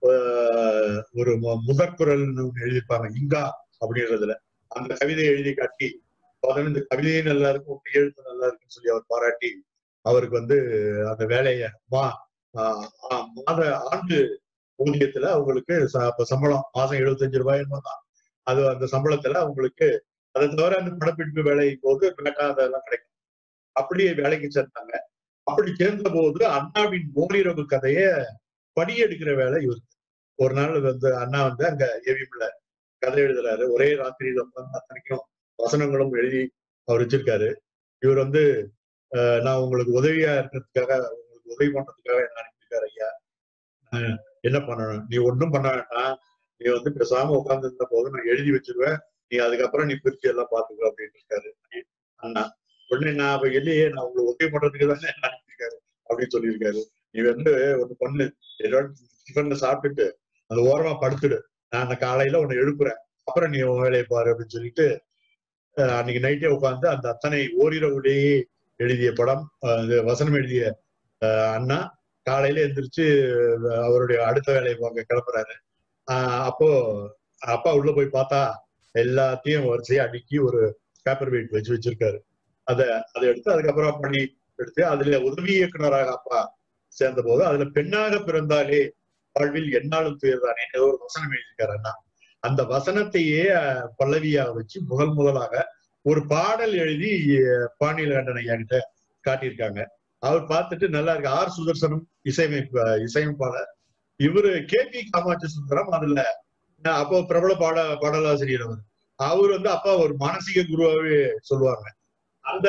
ஆஹ், ஒரு மு- முதற்குரல்னு ஒண்ணு எழுதியிருப்பாங்க இங்கா அப்படின்றதுல அந்த கவிதையை எழுதி காட்டி பதினஞ்சு இந்த கவிதையே நல்லா இருக்கும் கையெழுத்து நல்லா இருக்குன்னு சொல்லி அவர் பாராட்டி அவருக்கு வந்து அந்த வேலையை மா ஆஹ், ஆஹ், மாத ஆண்டு ஊதியத்துல அவங்களுக்கு ச- அப்ப சம்பளம் மாசம் எழுபத்தஞ்சு ரூபாய் என்னமோ தான் அது அந்த சம்பளத்துல அவங்களுக்கு அதை தவிர அந்த படப்பிடிப்பு வேலை போது பேட்டா அதெல்லாம் கிடைக்கும் அப்படியே வேலைக்கு சேர்ந்தாங்க அப்படி சேர்ந்த போது அண்ணாவின் ஓரிரவு கதைய படியெடுக்கிற வேலை இவருக்கு ஒரு நாள் வந்து அண்ணா வந்து அங்க ஏவிஎம்ல கதை எழுதுறாரு ஒரே ராத்திரியில உட்கார்ந்து அத்தனைக்கும் வசனங்களும் எழுதி அவர் வச்சிருக்காரு இவர் வந்து அஹ், நான் உங்களுக்கு உதவியா இருக்கிறதுக்காக உங்களுக்கு உதவி பண்றதுக்காக என்ன அனுப்பியிருக்காரு ஐயா அஹ், என்ன பண்ணணும் நீ ஒண்ணும் பண்ண வேண்டாம் நீ வந்து பேசாம உட்கார்ந்து இருந்த போது நான் எழுதி வச்சிருவேன் நீ அதுக்கப்புறம் நீ பிரிச்சு எல்லாம் பாத்துக்கோ அப்படின்னு இருக்காரு அண்ணா உடனே நான் அப்ப இல்லையே நான் உங்களுக்கு உதவி பண்றதுக்கு தானே என்ன அனுப்பியிருக்காரு அப்படின்னு சொல்லியிருக்காரு நீ வந்து ஒண்ணு பண்ணு ஏதோ டிஃபன்ல சாப்பிட்டுட்டு அந்த ஓரமா படுத்துடு நான் அந்த காலையில உன்னை எழுப்புறேன் அப்புறம் நீ உன் வேலையை பாரு அப்படின்னு சொல்லிட்டு அஹ், அன்னைக்கு நைட்டே உட்காந்து அந்த அத்தனை ஓரிரவுலேயே எழுதிய படம் அஹ், இது வசனம் எழுதிய அஹ், அண்ணா காலையில எந்திரிச்சு அஹ், அவருடைய அடுத்த வேலையை பார்க்க கிளம்புறாரு ஆஹ் அப்போ அப்பா உள்ள போய் பார்த்தா எல்லாத்தையும் வரிசையா அடுக்கி ஒரு பேப்பர் வெயிட் வச்சு வச்சிருக்காரு அத அதை எடுத்து அதுக்கப்புறம் பண்ணி எடுத்து அதுல உதவி இயக்குனராக அப்பா சேர்ந்த போது அதுல பெண்ணாக பிறந்தாலே வாழ்வில் என்னாலும் துயர்தானே ஏதோ ஒரு வசனம் எழுதியிருக்காரு அண்ணா அந்த வசனத்தையே அஹ், பல்லவியா வச்சு முதல் முதலாக ஒரு பாடல் எழுதி அஹ், பாண்டியல் கண்டன் ஐயா கிட்ட காட்டியிருக்காங்க அவர் பார்த்துட்டு நல்லா இருக்கு ஆர் சுதர்சனம் இசையமைப்பு இசையமைப்பாளர் இவரு கே பி காமாட்சி சுந்தரம் அதுல அஹ், அப்போ பிரபல பாட பாடலாசிரியர் அவர் அவர் வந்து அப்பா ஒரு மானசீக குருவாவே சொல்லுவாங்க அந்த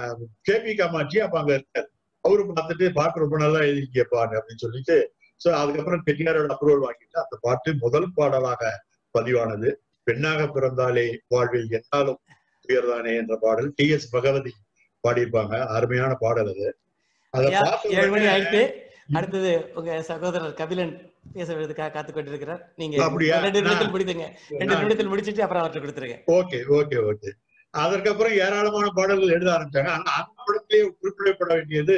கே பி காமாட்சி அப்ப அங்க இருக்காரு அவரு பார்த்துட்டு பாட்டு ரொம்ப நல்லா எழுதிக்கப்பாங்க அப்படின்னு சொல்லிட்டு சோ அதுக்கப்புறம் பெரியாரோட அப்ரூவல் வாங்கிட்டு அந்த பாட்டு முதல் பாடலாக பதிவானது பெண்ணாக பிறந்தாலே வாழ்வில் என்னாலும் உயர்தானே என்ற பாடல் டி எஸ் பகவதி பாடியிருப்பாங்க அருமையான பாடல் அது அதை ஐயா, பார்த்த ஏழு மணி உடனே- ஆயிடுத்து அடுத்தது உங்க சகோதரர் கபிலன் பேச வேண்டியதுக்காக காத்து கொண்டிருக்கிறார் நீங்க அப்படியா? ரெண்டு நிமிடத்தில் நான்- முடித்துங்க ரெண்டு நான் நிமிடத்தில் முடிச்சிட்டு அப்புறம் அவர்கிட்ட கொடுத்துருங்க ஓகே ஓகே ஓகே அதற்கப்புறம் ஏராளமான பாடல்கள் எழுத ஆரம்பிச்சாங்க ஆனா அந்த படத்திலேயே குறிப்பிடப்பட வேண்டியது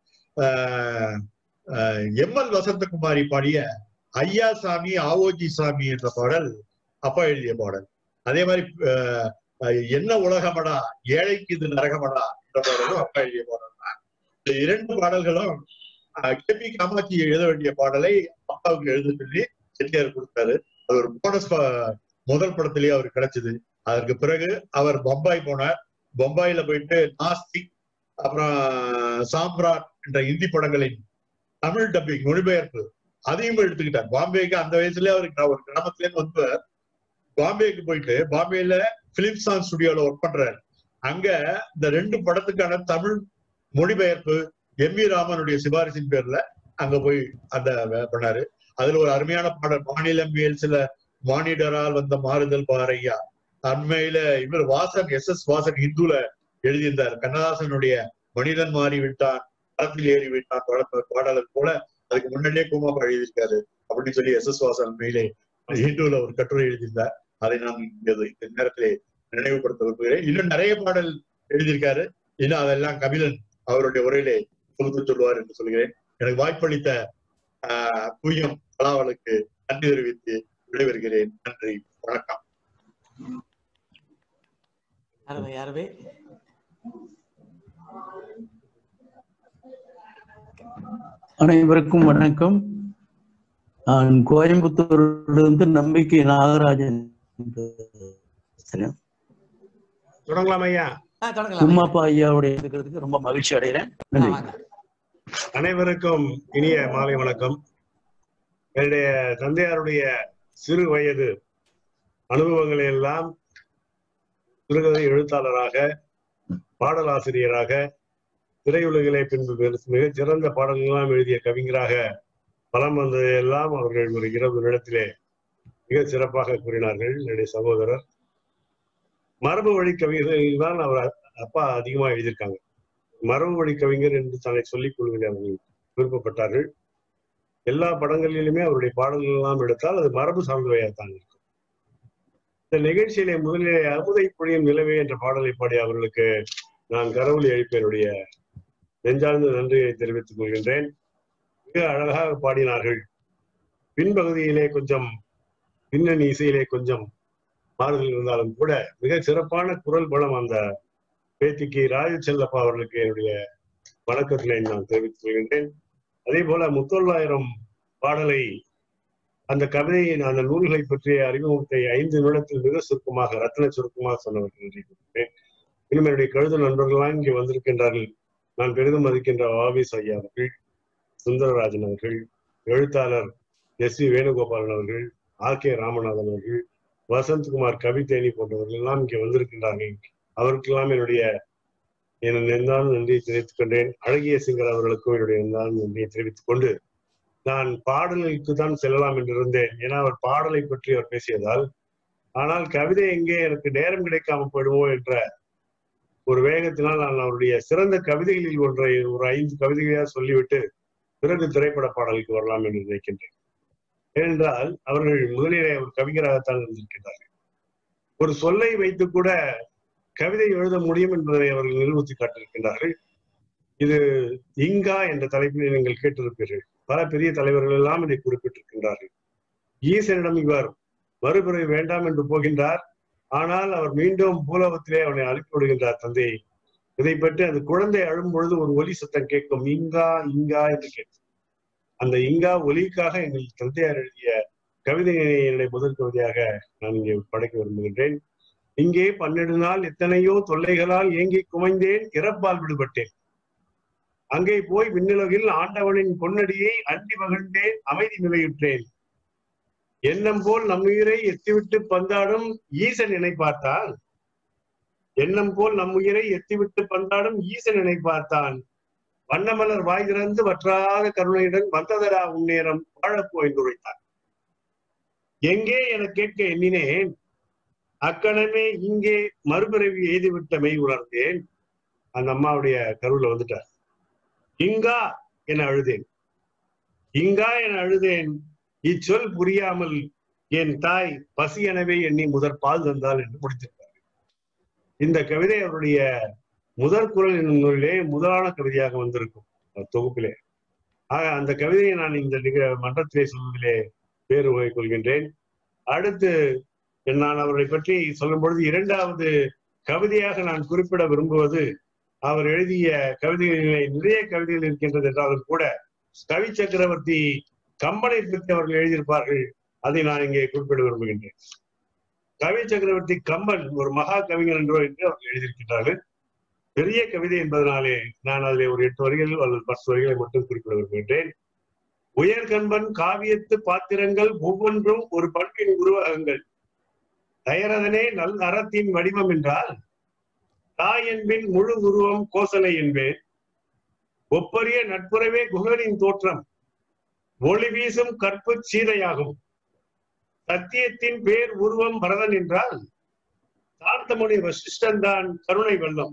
எம் எல் வசந்தகுமாரி பாடிய ஐயா சாமி ஆவோஜி சாமி என்ற பாடல் அப்பா எழுதிய பாடல் அதே மாதிரி ஆஹ், ஆஹ், என்ன உலகமடா ஏழைக்கு இது நரகமடா என்ற பாடலும் அப்பா எழுதிய பாடல் தான் இந்த இரண்டு பாடல்களும் கே பி காமாட்சி எழுத வேண்டிய பாடலை அப்பாவுக்கு எழுத சொல்லி செட்டியார் கொடுத்தாரு அது ஒரு போனஸ் முதல் படத்திலேயே அவருக்கு கிடைச்சது அதற்கு பிறகு அவர் பம்பாய் போனார் பம்பாயில போயிட்டு நாஸ்திக் அப்புறம் சாம்ராட் என்ற இந்தி படங்களின் தமிழ் டப்பிங் மொழிபெயர்ப்பு அதையும் எடுத்துக்கிட்டார் பாம்பேக்கு அந்த வயசுல அவருக்கு ஒரு கிராமத்துல இருந்து வந்து பாம்பேக்கு போயிட்டு பாம்பேல பிலிப்சான் ஸ்டுடியோல ஒர்க் பண்றாரு அங்க இந்த ரெண்டு படத்துக்கான தமிழ் மொழிபெயர்ப்பு எம் வி ராமனுடைய சிபாரிசின் பேர்ல அங்க போய் அந்த வே- பண்ணாரு அதுல ஒரு அருமையான பாடல் மாநிலம் மேல் சில மானிடரால் வந்த மாறுதல் பாறையா அண்மையில இவர் வாசன் எஸ் எஸ் வாசன் ஹிந்துல எழுதியிருந்தார் கண்ணதாசனுடைய மனிதன் மாறி விட்டான் படத்தில் ஏறி விட்டான் பட- பாடல் போல அதுக்கு முன்னாடியே கூமாப்பா எழுதியிருக்காரு அப்படின்னு சொல்லி எஸ் எஸ் வாசன் மேலே இந்துல ஒரு கட்டுரை எழுதியிருந்தார் அதை நான் இங்க இந்த நேரத்திலே நினைவுபடுத்த விரும்புகிறேன் இன்னும் நிறைய பாடல் எழுதியிருக்காரு இன்னும் அதெல்லாம் கபிலன் அவருடைய உரையிலே தொகுத்து சொல்லுவார் என்று சொல்கிறேன் எனக்கு வாய்ப்பளித்த ஆஹ் குய்யம் கலாவலுக்கு நன்றி தெரிவித்து விடைபெறுகிறேன் நன்றி வணக்கம் அருமை அருமை அனைவருக்கும் வணக்கம் நான் கோயம்புத்தூரிலிருந்து நம்பிக்கை நாகராஜன் பேசுறேன். தொடங்கலாம் ஐயா ஆ, தொடங்கலாம் உமாப்பா ஐயாவுடைய இருக்கிறதுக்கு ரொம்ப மகிழ்ச்சி அடைகிறேன் ஆ, நன்றி வாங்க. அனைவருக்கும் இனிய மாலை வணக்கம் என்னுடைய தந்தையாருடைய சிறு வயது அனுபவங்களை எல்லாம் சிறுகதை எழுத்தாளராக பாடலாசிரியராக திரையுலகிலே பின்பு மிகச் சிறந்த பாடல்களெல்லாம் எழுதிய கவிஞராக பலம் வந்ததையெல்லாம் அவர்கள் ஒரு இரவு நிலத்திலே மிக சிறப்பாக கூறினார்கள் என்னுடைய சகோதரர் மரபு வழி கவிதைகள் தான் அவர் அப்பா அதிகமா எழுதியிருக்காங்க மரபு வழி கவிஞர் என்று தன்னை சொல்லிக் கொள்வதை அவர்கள் விருப்பப்பட்டார்கள் எல்லா படங்களிலுமே அவருடைய பாடல்கள் எல்லாம் எடுத்தால் அது மரபு சார்ந்தவையாகத்தான் இருக்கும் இந்த நிகழ்ச்சியிலே முதலிலே அமுதை பொழியும் நிலவே என்ற பாடலை பாடி அவர்களுக்கு நான் கரவொலி அழிப்பேனுடைய நெஞ்சார்ந்த நன்றியை தெரிவித்துக் கொள்கின்றேன் மிக அழகாக பாடினார்கள் பின்பகுதியிலே கொஞ்சம் பின்னணி இசையிலே கொஞ்சம் மாறுதல் இருந்தாலும் கூட மிக சிறப்பான குரல் பலம் அந்த பேத்திக்கு ராஜச்செல்லப்பா அவர்களுக்கு என்னுடைய வணக்கத்தினை நான் தெரிவித்துக் கொள்கின்றேன் அதே போல முத்தொள்ளாயிரம் பாடலை அந்த கவிதையின் அந்த நூல்களை பற்றிய அறிமுகத்தை ஐந்து நிமிடத்தில் மிக சுருக்கமாக ரத்ன சுருக்கமாக சொன்னவர்கள் நன்றி கூறுகிறேன். இன்னும் என்னுடைய கழுத நண்பர்கள்லாம் இங்கே வந்திருக்கின்றார்கள் நான் பெரிதும் மதிக்கின்ற ஆபிஸ் ஐயா அவர்கள் சுந்தரராஜன் அவர்கள் எழுத்தாளர் எஸ் வி வேணுகோபாலன் அவர்கள் ஆர் கே ராமநாதன் அவர்கள் வசந்த்குமார் கவிதேனி போன்றவர்கள் எல்லாம் இங்கே வந்திருக்கின்றார்கள் அவருக்கெல்லாம் என்னுடைய என் நெஞ்சான நன்றியை தெரிவித்துக் கொண்டேன் அழகிய சிங்கர் அவர்களுக்கும் என்னுடைய நெஞ்சான நன்றியை தெரிவித்துக் கொண்டு நான் பாடலுக்கு தான் செல்லலாம் என்று இருந்தேன் ஏன்னா அவர் பாடலை பற்றி அவர் பேசியதால் ஆனால் கவிதை எங்கே எனக்கு நேரம் கிடைக்காம போயிடுமோ என்ற ஒரு வேகத்தினால் நான் அவருடைய சிறந்த கவிதைகளில் ஒன்றை ஒரு ஐந்து கவிதைகளையா சொல்லிவிட்டு பிறகு திரைப்பட பாடலுக்கு வரலாம் என்று நினைக்கின்றேன் ஏனென்றால் அவர்கள் முதலிலே ஒரு கவிஞராகத்தான் இருந்திருக்கின்றார்கள் ஒரு சொல்லை வைத்து கூட கவிதை எழுத முடியும் என்பதை அவர்கள் நிரூபித்து காட்டியிருக்கின்றார்கள் இது இங்கா என்ற தலைப்பில் நீங்கள் கேட்டிருப்பீர்கள் பல பெரிய தலைவர்கள் எல்லாம் இதை குறிப்பிட்டிருக்கின்றார்கள் ஈசனிடம் இவர் மறுபிறவி வேண்டாம் என்று போகின்றார் ஆனால் அவர் மீண்டும் பூலோகத்திலே அவனை அனுப்பி விடுகின்றார் தந்தையை இதை பற்றி அந்த குழந்தை அழும் பொழுது ஒரு ஒலி சத்தம் கேட்கும் இங்கா இங்கா என்று கேட்கும் அந்த இங்கா ஒலிக்காக எங்கள் தந்தையார் எழுதிய கவிதையை என்னுடைய முதல் கவிதையாக நான் இங்கே படைக்க விரும்புகின்றேன் இங்கே பன்னெண்டு நாள் எத்தனையோ தொல்லைகளால் ஏங்கி குமைந்தேன் இறப்பால் விடுபட்டேன் அங்கே போய் விண்ணுலகில் ஆண்டவனின் பொன்னடியை அண்டி மகிழ்ந்தேன் அமைதி நிலையுற்றேன் எண்ணம் போல் நம்முயிரை எத்திவிட்டு பந்தாடும் ஈசன் என்னை பார்த்தான் எண்ணம் போல் நம்முயிரை எத்திவிட்டு பந்தாடும் ஈசன் என்னை பார்த்தான் வண்ணமலர் வாய் திறந்து வற்றாத கருணையுடன் வந்ததடா உன்னேரம் வாழப்போ என்று உரைத்தான் எங்கே என கேட்க எண்ணினேன் அக்கணமே இங்கே மறுபிறவி எய்துவிட்டமை உணர்ந்தேன் அந்த அம்மாவுடைய கருவுல வந்துட்டார் இங்கா என அழுதேன் இங்கா என அழுதேன் இச்சொல் புரியாமல் என் தாய் பசி எனவே எண்ணி முதற் பால் தந்தாள் என்று முடித்திருப்பார் இந்த கவிதை அவருடைய முதற் குரல் என்னும் நூலிலே முதலான கவிதையாக வந்திருக்கும் அந்த தொகுப்பிலே ஆக அந்த கவிதையை நான் இந்த நிக- மன்றத்திலே சொல்வதிலே பேரு கொள்கின்றேன் அடுத்து நான் அவரை பற்றி சொல்லும் பொழுது இரண்டாவது கவிதையாக நான் குறிப்பிட விரும்புவது அவர் எழுதிய கவிதைகளிலே நிறைய கவிதைகள் இருக்கின்றது என்றாலும் கூட கவி சக்கரவர்த்தி கம்பனை பற்றி அவர்கள் எழுதியிருப்பார்கள் அதை நான் இங்கே குறிப்பிட விரும்புகின்றேன் கவி சக்கரவர்த்தி கம்பன் ஒரு மகா கவிஞர் என்றோ என்று அவர்கள் எழுதியிருக்கின்றார்கள் பெரிய கவிதை என்பதனாலே நான் அதிலே ஒரு எட்டு வரிகள் அல்லது பத்து வரிகளை மட்டும் குறிப்பிட விரும்புகின்றேன் உயர்கண்பன் காவியத்து பாத்திரங்கள் ஒவ்வொன்றும் ஒரு பண்பின் உருவகங்கள் தயரதனே நல் அறத்தின் வடிவம் என்றால் தாய் என்பின் முழு உருவம் கோசலை என்பேன் ஒப்பரிய நட்புறவே குகனின் தோற்றம் ஒளி வீசும் கற்பு சீதையாகும் சத்தியத்தின் பேர் உருவம் பரதன் என்றால் சாந்தமுனி வசிஷ்டன் தான் கருணை வெள்ளம்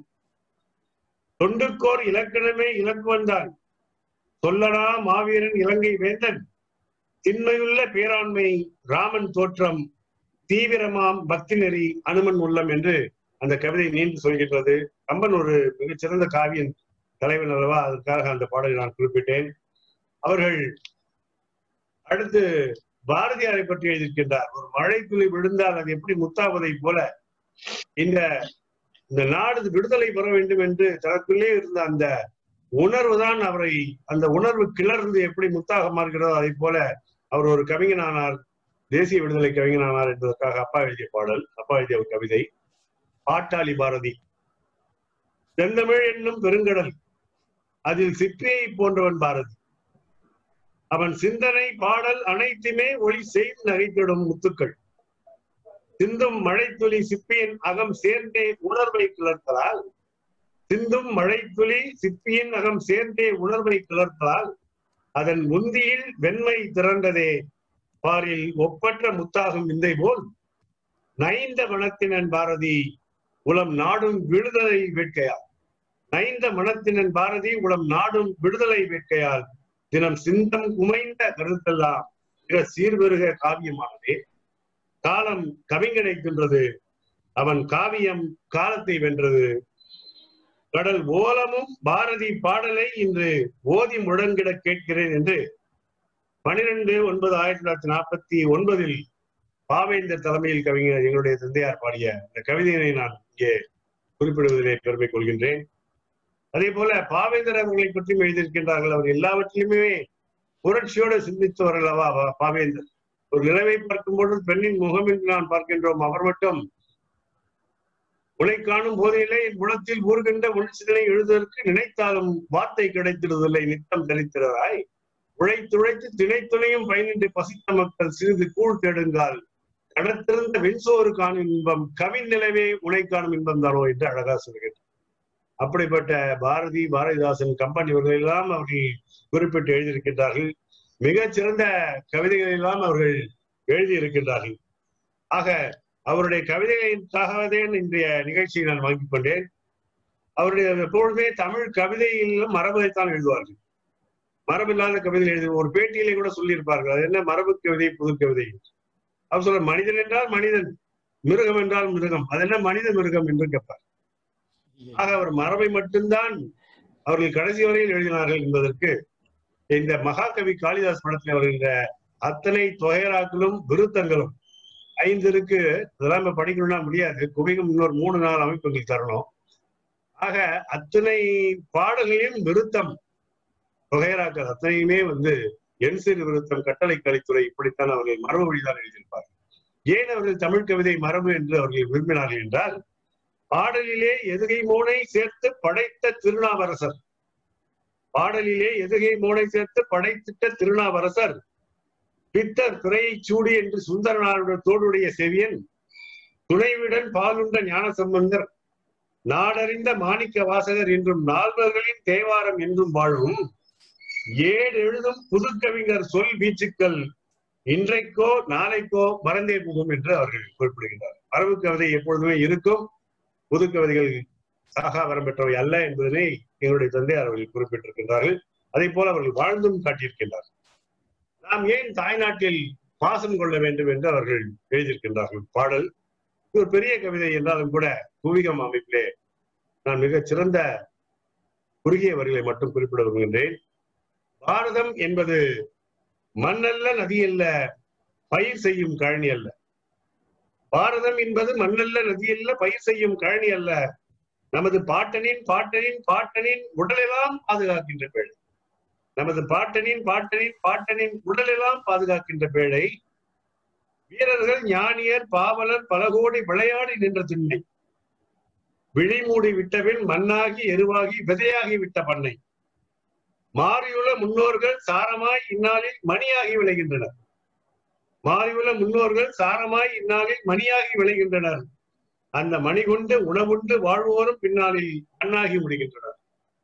தொண்டுக்கோர் இலக்கணமே இலக்குவந்தான் சொல்லடா மாவீரன் இலங்கை வேந்தன் திண்மையுள்ள பேராண்மை ராமன் தோற்றம் தீவிரமாம் பக்தி நெறி அனுமன் உள்ளம் என்று அந்த கவிதை நீண்டு சொல்கின்றது கம்பன் ஒரு மிகச்சிறந்த காவியன் தலைவன் அல்லவா அதற்காக அந்த பாடலை நான் குறிப்பிட்டேன் அவர்கள் அடுத்து பாரதியாரை பற்றி எழுதியிருக்கின்றார் ஒரு மழை துளி விழுந்தால் அது எப்படி முத்தாவதை போல இந்த இந்த நாடு விடுதலை பெற வேண்டும் என்று தனக்குள்ளே இருந்த அந்த உணர்வு தான் அவரை அந்த உணர்வு கிளர்ந்து எப்படி முத்தாக மாறுகிறதோ அதை போல அவர் ஒரு கவிஞனானார் தேசிய விடுதலை கவிஞனானார் என்பதற்காக அப்பா எழுதிய பாடல் அப்பா எழுதிய ஒரு கவிதை பாட்டாளி பாரதி செந்தமிழ் என்னும் பெருங்கடல் அதில் சிற்பியை போன்றவன் பாரதி அவன் சிந்தனை பாடல் அனைத்துமே ஒளி செய்து நகைத்திடும் முத்துக்கள் சிந்தும் மழைத்துளி சிப்பியின் அகம் சேர்ந்தே உணர்வை கிளர்த்தலால் சிந்தும் மழைத்துளி சிப்பியின் அகம் சேர்ந்தே உணர்வை கிளர்த்தலால் அதன் முந்தியில் வெண்மை திரண்டதே பாரில் ஒப்பற்ற முத்தாகும் விந்தை போல் நைந்த மனத்தினன் பாரதி உளம் நாடும் விடுதலை வேட்கையால் நைந்த மனத்தினன் பாரதி உளம் நாடும் விடுதலை வேட்கையால் தினம் சிந்தம் குமைந்த கருத்தெல்லாம் மிக சீர்பெருக காவியமானதே காலம் கவிங்கனைக்கின்றது அவன் காவியம் காலத்தை வென்றது கடல் ஓலமும் பாரதி பாடலை இன்று ஓதி முழங்கிட கேட்கிறேன் என்று பனிரெண்டு ஒன்பது ஆயிரத்தி தொள்ளாயிரத்தி நாற்பத்தி ஒன்பதில் பாவேந்தர் தலைமையில் கவிஞர் எங்களுடைய தந்தையார் பாடிய இந்த கவிதையினை நான் இங்கே குறிப்பிடுவதிலே பெருமை கொள்கின்றேன் அதே போல பாவேந்தர் அவர்களை பற்றியும் எழுதியிருக்கின்றார்கள் அவர் எல்லாவற்றிலுமே புரட்சியோடு சிந்தித்தவர் அல்லவா பா- பாவேந்தர் ஒரு நிலவை பார்க்கும் பொழுது பெண்ணின் முகம் என்று நான் பார்க்கின்றோம் அவர் மட்டும் உனை காணும் போதிலே என் குணத்தில் ஊர்கின்ற உணர்ச்சிகளை எழுதுவதற்கு நினைத்தாலும் வார்த்தை கிடைத்திடுவதில்லை நித்தம் தரித்திரராய் உழைத்துழைத்து திணைத்துணையும் பயனின்றி பசித்த மக்கள் சிறிது கூழ் தேடுங்கால் கடத்திருந்த வெண்சோறு காணும் இன்பம் கவின் நிலவே உனை காணும் இன்பம் தானோ என்று அழகா சொல்கிறார் அப்படிப்பட்ட பாரதி பாரதிதாசன் கம்பன் இவர்கள் எல்லாம் அவர்கள் குறிப்பிட்டு எழுதியிருக்கின்றார்கள் மிகச் சிறந்த கவிதைகள் எல்லாம் அவர்கள் எழுதியிருக்கின்றார்கள் ஆக அவருடைய கவிதைகளுக்காகவே இன்றைய நிகழ்ச்சியை நான் வாங்கிக் கொண்டேன் அவருடைய எப்பொழுதுமே தமிழ் கவிதையிலும் மரபைத்தான் எழுதுவார்கள் மரபில்லாத கவிதை எழுதி ஒரு பேட்டியிலே கூட சொல்லியிருப்பார்கள் அது என்ன மரபு கவிதை புது கவிதை அவர் சொல்ற மனிதன் என்றால் மனிதன் மிருகம் என்றால் மிருகம் அது என்ன மனித மிருகம் என்று கேட்பார் ஆக அவர் மரபை மட்டும்தான் அவர்கள் கடைசி வரையில் எழுதினார்கள் என்பதற்கு இந்த மகாகவி காளிதாஸ் படத்தில் வருகின்ற அத்தனை தொகைராக்களும் விருத்தங்களும் ஐந்து இருக்கு அதெல்லாம் இப்ப படிக்கணும்னா முடியாது குவிகம் இன்னொரு மூணு நாள் அமைப்புகள் தரணும் ஆக அத்தனை பாடல்களையும் விருத்தம் தொகைராக்கள் அத்தனையுமே வந்து என் சிறு விருத்தம் கட்டளை கலைத்துறை இப்படித்தான் அவர்கள் மரபு வழிதான் எழுதியிருப்பார்கள் ஏன் அவர்கள் தமிழ் கவிதை மரபு என்று அவர்கள் விரும்பினார்கள் என்றால் பாடலிலே எதுகை மோனை சேர்த்து படைத்த திருநாவரசர் பாடலிலே எதுகை மோனை சேர்த்து படைத்திட்ட திருநாவரசர் பித்தர் திரையை சூடி என்று சுந்தரனாருடைய தோடுடைய செவியன் துணைவிடன் பாலுண்ட ஞான சம்பந்தர் நாடறிந்த மாணிக்க வாசகர் என்றும் நால்வர்களின் தேவாரம் என்றும் வாழும் ஏடு எழுதும் புதுக்கவிஞர் சொல் வீச்சுக்கள் இன்றைக்கோ நாளைக்கோ மறந்தே போகும் என்று அவர்கள் குறிப்பிடுகின்றனர் மரபு கவிதை எப்பொழுதுமே இருக்கும் புது கவிதைகள் சாகா வரம் பெற்றவை அல்ல என்பதனை எங்களுடைய தந்தையார் அவர்கள் குறிப்பிட்டிருக்கின்றார்கள் அதே போல அவர்கள் வாழ்ந்தும் காட்டியிருக்கின்றார் நாம் ஏன் தாய்நாட்டில் பாசம் கொள்ள வேண்டும் என்று அவர்கள் எழுதியிருக்கின்றார்கள் பாடல் இது ஒரு பெரிய கவிதை என்றாலும் கூட குவிகம் அமைப்பிலே நான் மிகச் சிறந்த குறுகிய வரிகளை மட்டும் குறிப்பிட விரும்புகின்றேன் பாரதம் என்பது மண்ணல்ல நதி அல்ல பயிர் செய்யும் கழனி அல்ல பாரதம் என்பது மண்ணல்ல நதி அல்ல பயிர் செய்யும் கழனி அல்ல நமது பாட்டனின் பாட்டனின் பாட்டனின் உடலெல்லாம் பாதுகாக்கின்ற பேழை நமது பாட்டனின் பாட்டனின் பாட்டனின் உடலெல்லாம் பாதுகாக்கின்ற பேழை வீரர்கள் ஞானியர் பாவலர் பல கோடி விளையாடி நின்ற திண்ணை விழிமூடி விட்டபின் மண்ணாகி எருவாகி விதையாகி விட்ட பண்ணை மாறியுள்ள முன்னோர்கள் சாரமாய் இந்நாளில் மணியாகி விளைகின்றனர் மாறியுள்ள முன்னோர்கள் சாரமாய் இந்நாளில் மணியாகி விளைகின்றனர் அந்த மணி கொண்டு உணவுண்டு வாழ்வோரும் பின்னாளில் மண்ணாகி முடிகின்றனர்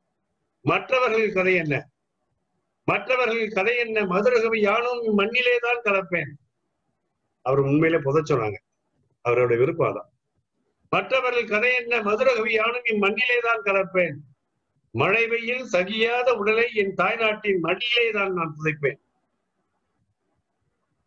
மற்றவர்கள் கதை என்ன மற்றவர்கள் கதை என்ன மதுரகவி யானும் மண்ணிலே தான் கலப்பேன் அவர் உண்மையிலே புத சொன்னாங்க அவருடைய விருப்பம் தான் மற்றவர்கள் கதை என்ன மதுரகவி யானும் இம்மண்ணிலே தான் கலப்பேன் மழை வெயில் சகியாத உடலை என் தாய்நாட்டின் மடியிலே தான் நான் புதைப்பேன்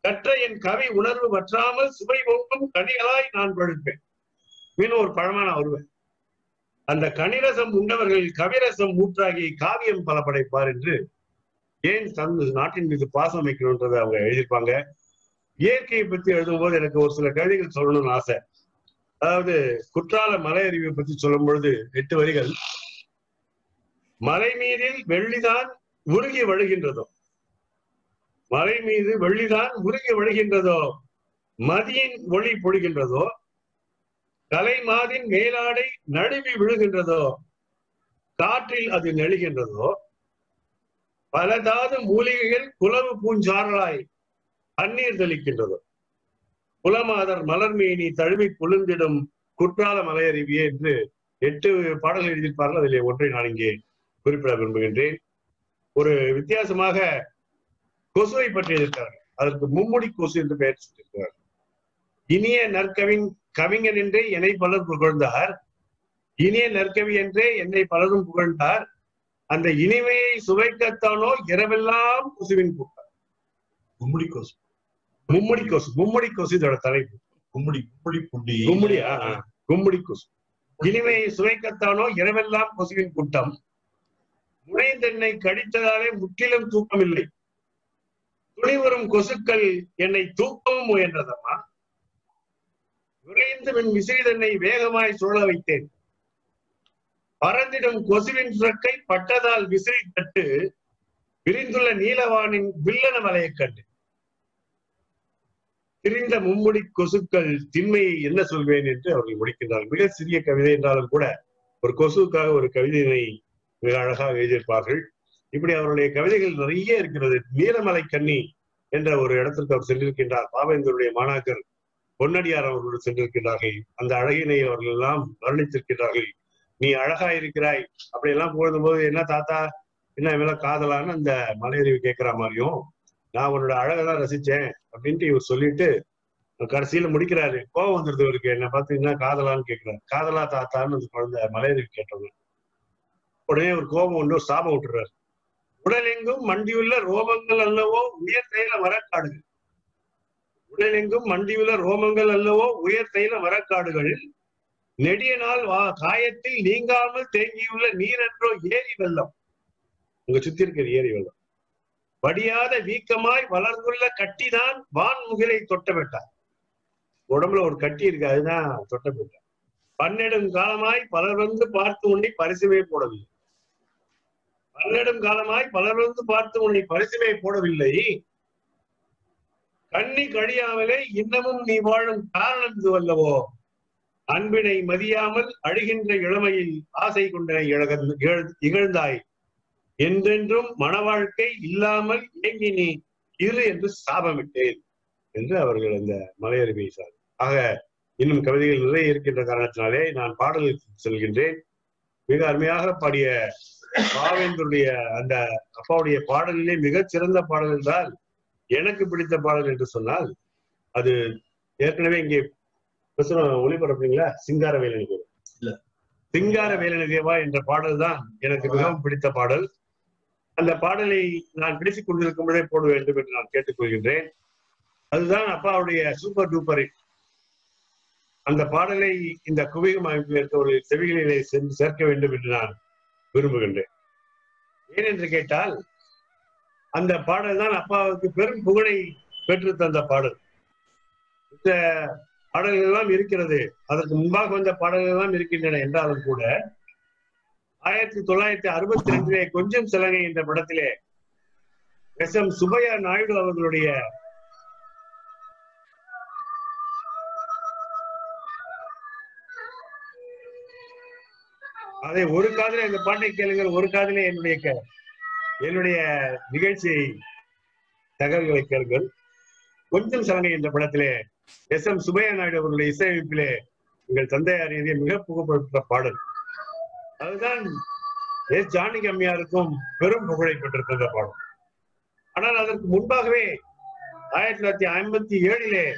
கற்ற என் கவி உணர்வு வற்றாமல் சுவை பொங்கும் கனிகளாய் நான் பழுப்பேன் மீண்டும் ஒரு பழமான வருவேன் அந்த கனிரசம் உண்டவர்கள் கவிரசம் ஊற்றாகி காவியம் பல படைப்பார் என்று ஏன் தன் நாட்டின் மீது பாசம் வைக்கணும்ன்றதை அவங்க எழுதியிருப்பாங்க இயற்கையை பத்தி எழுதும்போது எனக்கு ஒரு சில கவிதைகள் சொல்லணும்னு ஆசை அதாவது குற்றால மலை அறிவை பத்தி சொல்லும் பொழுது எட்டு வரிகள் மலை மீதில் வெள்ளிதான் உருகி வழுகின்றதோ மலை மீது வெள்ளிதான் உருகி வழுகின்றதோ மதியின் ஒளி பொழிகின்றதோ கலைமாதின் மேலாடை நழுவி விழுகின்றதோ காற்றில் அது நெழுகின்றதோ பலதாது மூலிகைகள் குலவு பூஞ்சாரலாய் தண்ணீர் தெளிக்கின்றதோ குலமாதர் மலர்மேனி தழுவி குளிர்ந்திடும் குற்றால மலையருவியே என்று எட்டு பாடல்கள் எழுதியிருப்பார்கள் அதிலே ஒன்றை நான் இங்கே குறிப்பிட விரும்புகின்றேன் ஒரு வித்தியாசமாக கொசுவை பற்றி எழுதியிருக்கிறார்கள் அதற்கு மும்முடி கொசு என்று பெயர் சொல்லியிருக்கிறார் இனிய நற்கவின் கவிஞன் என்றே என்னை பலர் புகழ்ந்தார் இனிய நற்கவி என்றே என்னை பலரும் புகழ்ந்தார் அந்த இனிமையை சுவைக்கத்தானோ இரவெல்லாம் கொசுவின் கூட்டார் கும்முடி கொசு மும்முடி கொசு மும்முடி கொசு இதோட தலைப்பு கும்முடி கும்முடி புண்டி கும்முடியா கும்முடி கொசு இனிமையை சுவைக்கத்தானோ இரவெல்லாம் கொசுவின் கூட்டம் முனைந்தென்னை கடித்ததாலே முற்றிலும் தூக்கமில்லை துணிவரும் கொசுக்கள் என்னை தூக்கவும் முயன்றதம்மா விரைந்து மின் விசிறிதன்னை வேகமாய் சுழல வைத்தேன் பறந்திடும் கொசுவின் சுரக்கை பட்டதால் விசிறி தட்டு விரிந்துள்ள நீலவானின் வில்லன மலையைக் கண்டு திரிந்த மும்முடி கொசுக்கள் திண்மையை என்ன சொல்வேன் என்று அவர்கள் முடிக்கின்றார்கள் மிக சிறிய கவிதை என்றாலும் கூட ஒரு கொசுவுக்காக ஒரு கவிதையினை மிக அழகாக எழுதியிருப்பார்கள் இப்படி அவருடைய கவிதைகள் நிறைய இருக்கிறது நீலமலை கன்னி என்ற ஒரு இடத்திற்கு அவர் சென்றிருக்கின்றார் பாவேந்தருடைய மாணாக்கர் பொன்னடியார் அவர்களோடு சென்றிருக்கிறார்கள் அந்த அழகினை அவர்கள் எல்லாம் வர்ணித்திருக்கிறார்கள் நீ அழகா இருக்கிறாய் அப்படி எல்லாம் புகழும் போது என்ன தாத்தா என்ன இவெல்லாம் காதலான்னு அந்த மலையறிவு கேட்கிற மாதிரியும் நான் உன்னோட அழகதான் ரசிச்சேன் அப்படின்ட்டு இவர் சொல்லிட்டு கடைசியில முடிக்கிறாரு கோவம் வந்துருது இவருக்கு என்ன பார்த்தீங்கன்னா காதலான்னு கேட்கிறாரு காதலா தாத்தான்னு அந்த குழந்தை மலையறிவு கேட்டவங்க உடனே ஒரு கோபம் ஒன்று ஒரு சாபம் விட்டுறாரு உடலெங்கும் மண்டியுள்ள ரோமங்கள் அல்லவோ உயர் தைல மரக்காடுகள் உடலெங்கும் மண்டியுள்ள ரோமங்கள் அல்லவோ உயர் தைல மரக்காடுகள் நெடிய நாள் வா காயத்தில் நீங்காமல் தேங்கியுள்ள நீரென்றோ ஏரி வெள்ளம் உங்க சுத்தி இருக்கிற ஏரி வெள்ளம் படியாத வீக்கமாய் வளர்ந்துள்ள கட்டிதான் வான்முகிலை தொட்டவிட்டார் உடம்புல ஒரு கட்டி இருக்கு அதுதான் தொட்டவிட்டார் பன்னெடும் காலமாய் பலர் வந்து பார்த்து உன்னை பரிசுமே போடவில்லை பன்னெடும் காலமாய் பலர் வந்து பார்த்து உன்னை பரிசுமே போடவில்லை கண்ணி கழியாமலே இன்னமும் நீ வாழும் காரணம் இது அல்லவோ அன்பினை மதியாமல் அழுகின்ற இளமையில் ஆசை கொண்டனை இழகந்து- இகழ்- இகழ்ந்தாய் என்றென்றும் மன வாழ்க்கை இல்லாமல் ஏங்கி நீ இரு என்று சாபமிட்டேன் என்று அவர்கள் அந்த மலையறிவை சார் ஆக இன்னும் கவிதைகள் நிறைய இருக்கின்ற காரணத்தினாலே நான் பாடலுக்கு செல்கின்றேன் மிக அருமையாக பாடிய பாவேந்தருடைய அந்த அப்பாவுடைய பாடலிலே மிகச் சிறந்த பாடல் என்றால் எனக்கு பிடித்த பாடல் என்று சொன்னால் அது ஏற்கனவே இங்கே பிரசுரம் ஒளிபரப்புறீங்களா சிங்கார வேலனுக்கு இல்ல. சிங்கார வேலனுதேவா என்ற பாடல் தான் எனக்கு மிகவும் பிடித்த பாடல் அந்த பாடலை நான் பேசிக் கொண்டிருக்கும் பொழுதே போட வேண்டும் என்று நான் கேட்டுக்கொள்கின்றேன் அதுதான் அப்பாவுடைய சூப்பர் டூப்பர் hit. அந்த பாடலை இந்த குவிகம் அமைப்பில் இருக்கவர்கள் செவிகளிலே சென்று சேர்க்க வேண்டும் என்று நான் விரும்புகின்றேன் ஏன் என்று கேட்டால் அந்த பாடல் தான் அப்பாவுக்கு பெரும் புகழை பெற்று தந்த பாடல் இந்த பாடல்கள் எல்லாம் இருக்கிறது அதற்கு முன்பாக வந்த பாடல்கள் எல்லாம் இருக்கின்றன என்றாலும் கூட ஆயிரத்தி தொள்ளாயிரத்தி அறுபத்தி ரெண்டிலே கொஞ்சம் சிலங்கை என்ற படத்திலே எஸ் எம் சுப்பையா நாயுடு அவர்களுடைய அதை ஒரு காதிலே இந்த பாட்டை கேளுங்கள் ஒரு காதிலே என்னுடைய க- என்னுடைய நிகழ்ச்சியை தகவல்களை கேளுங்கள் கொஞ்சம் சலங்கை என்ற படத்திலே எஸ் எம் சுப்பையா நாயுடு அவர்களுடைய இசையமைப்பிலே எங்கள் தந்தையார் எழுதிய மிக புகழ்பெற்ற பாடல் அதுதான் எஸ் ஜானகி அம்மையாருக்கும் பெரும் புகழை பெற்றிருந்த பாடல் ஆனால் அதற்கு முன்பாகவே ஆயிரத்தி தொள்ளாயிரத்தி ஐம்பத்தி ஏழிலே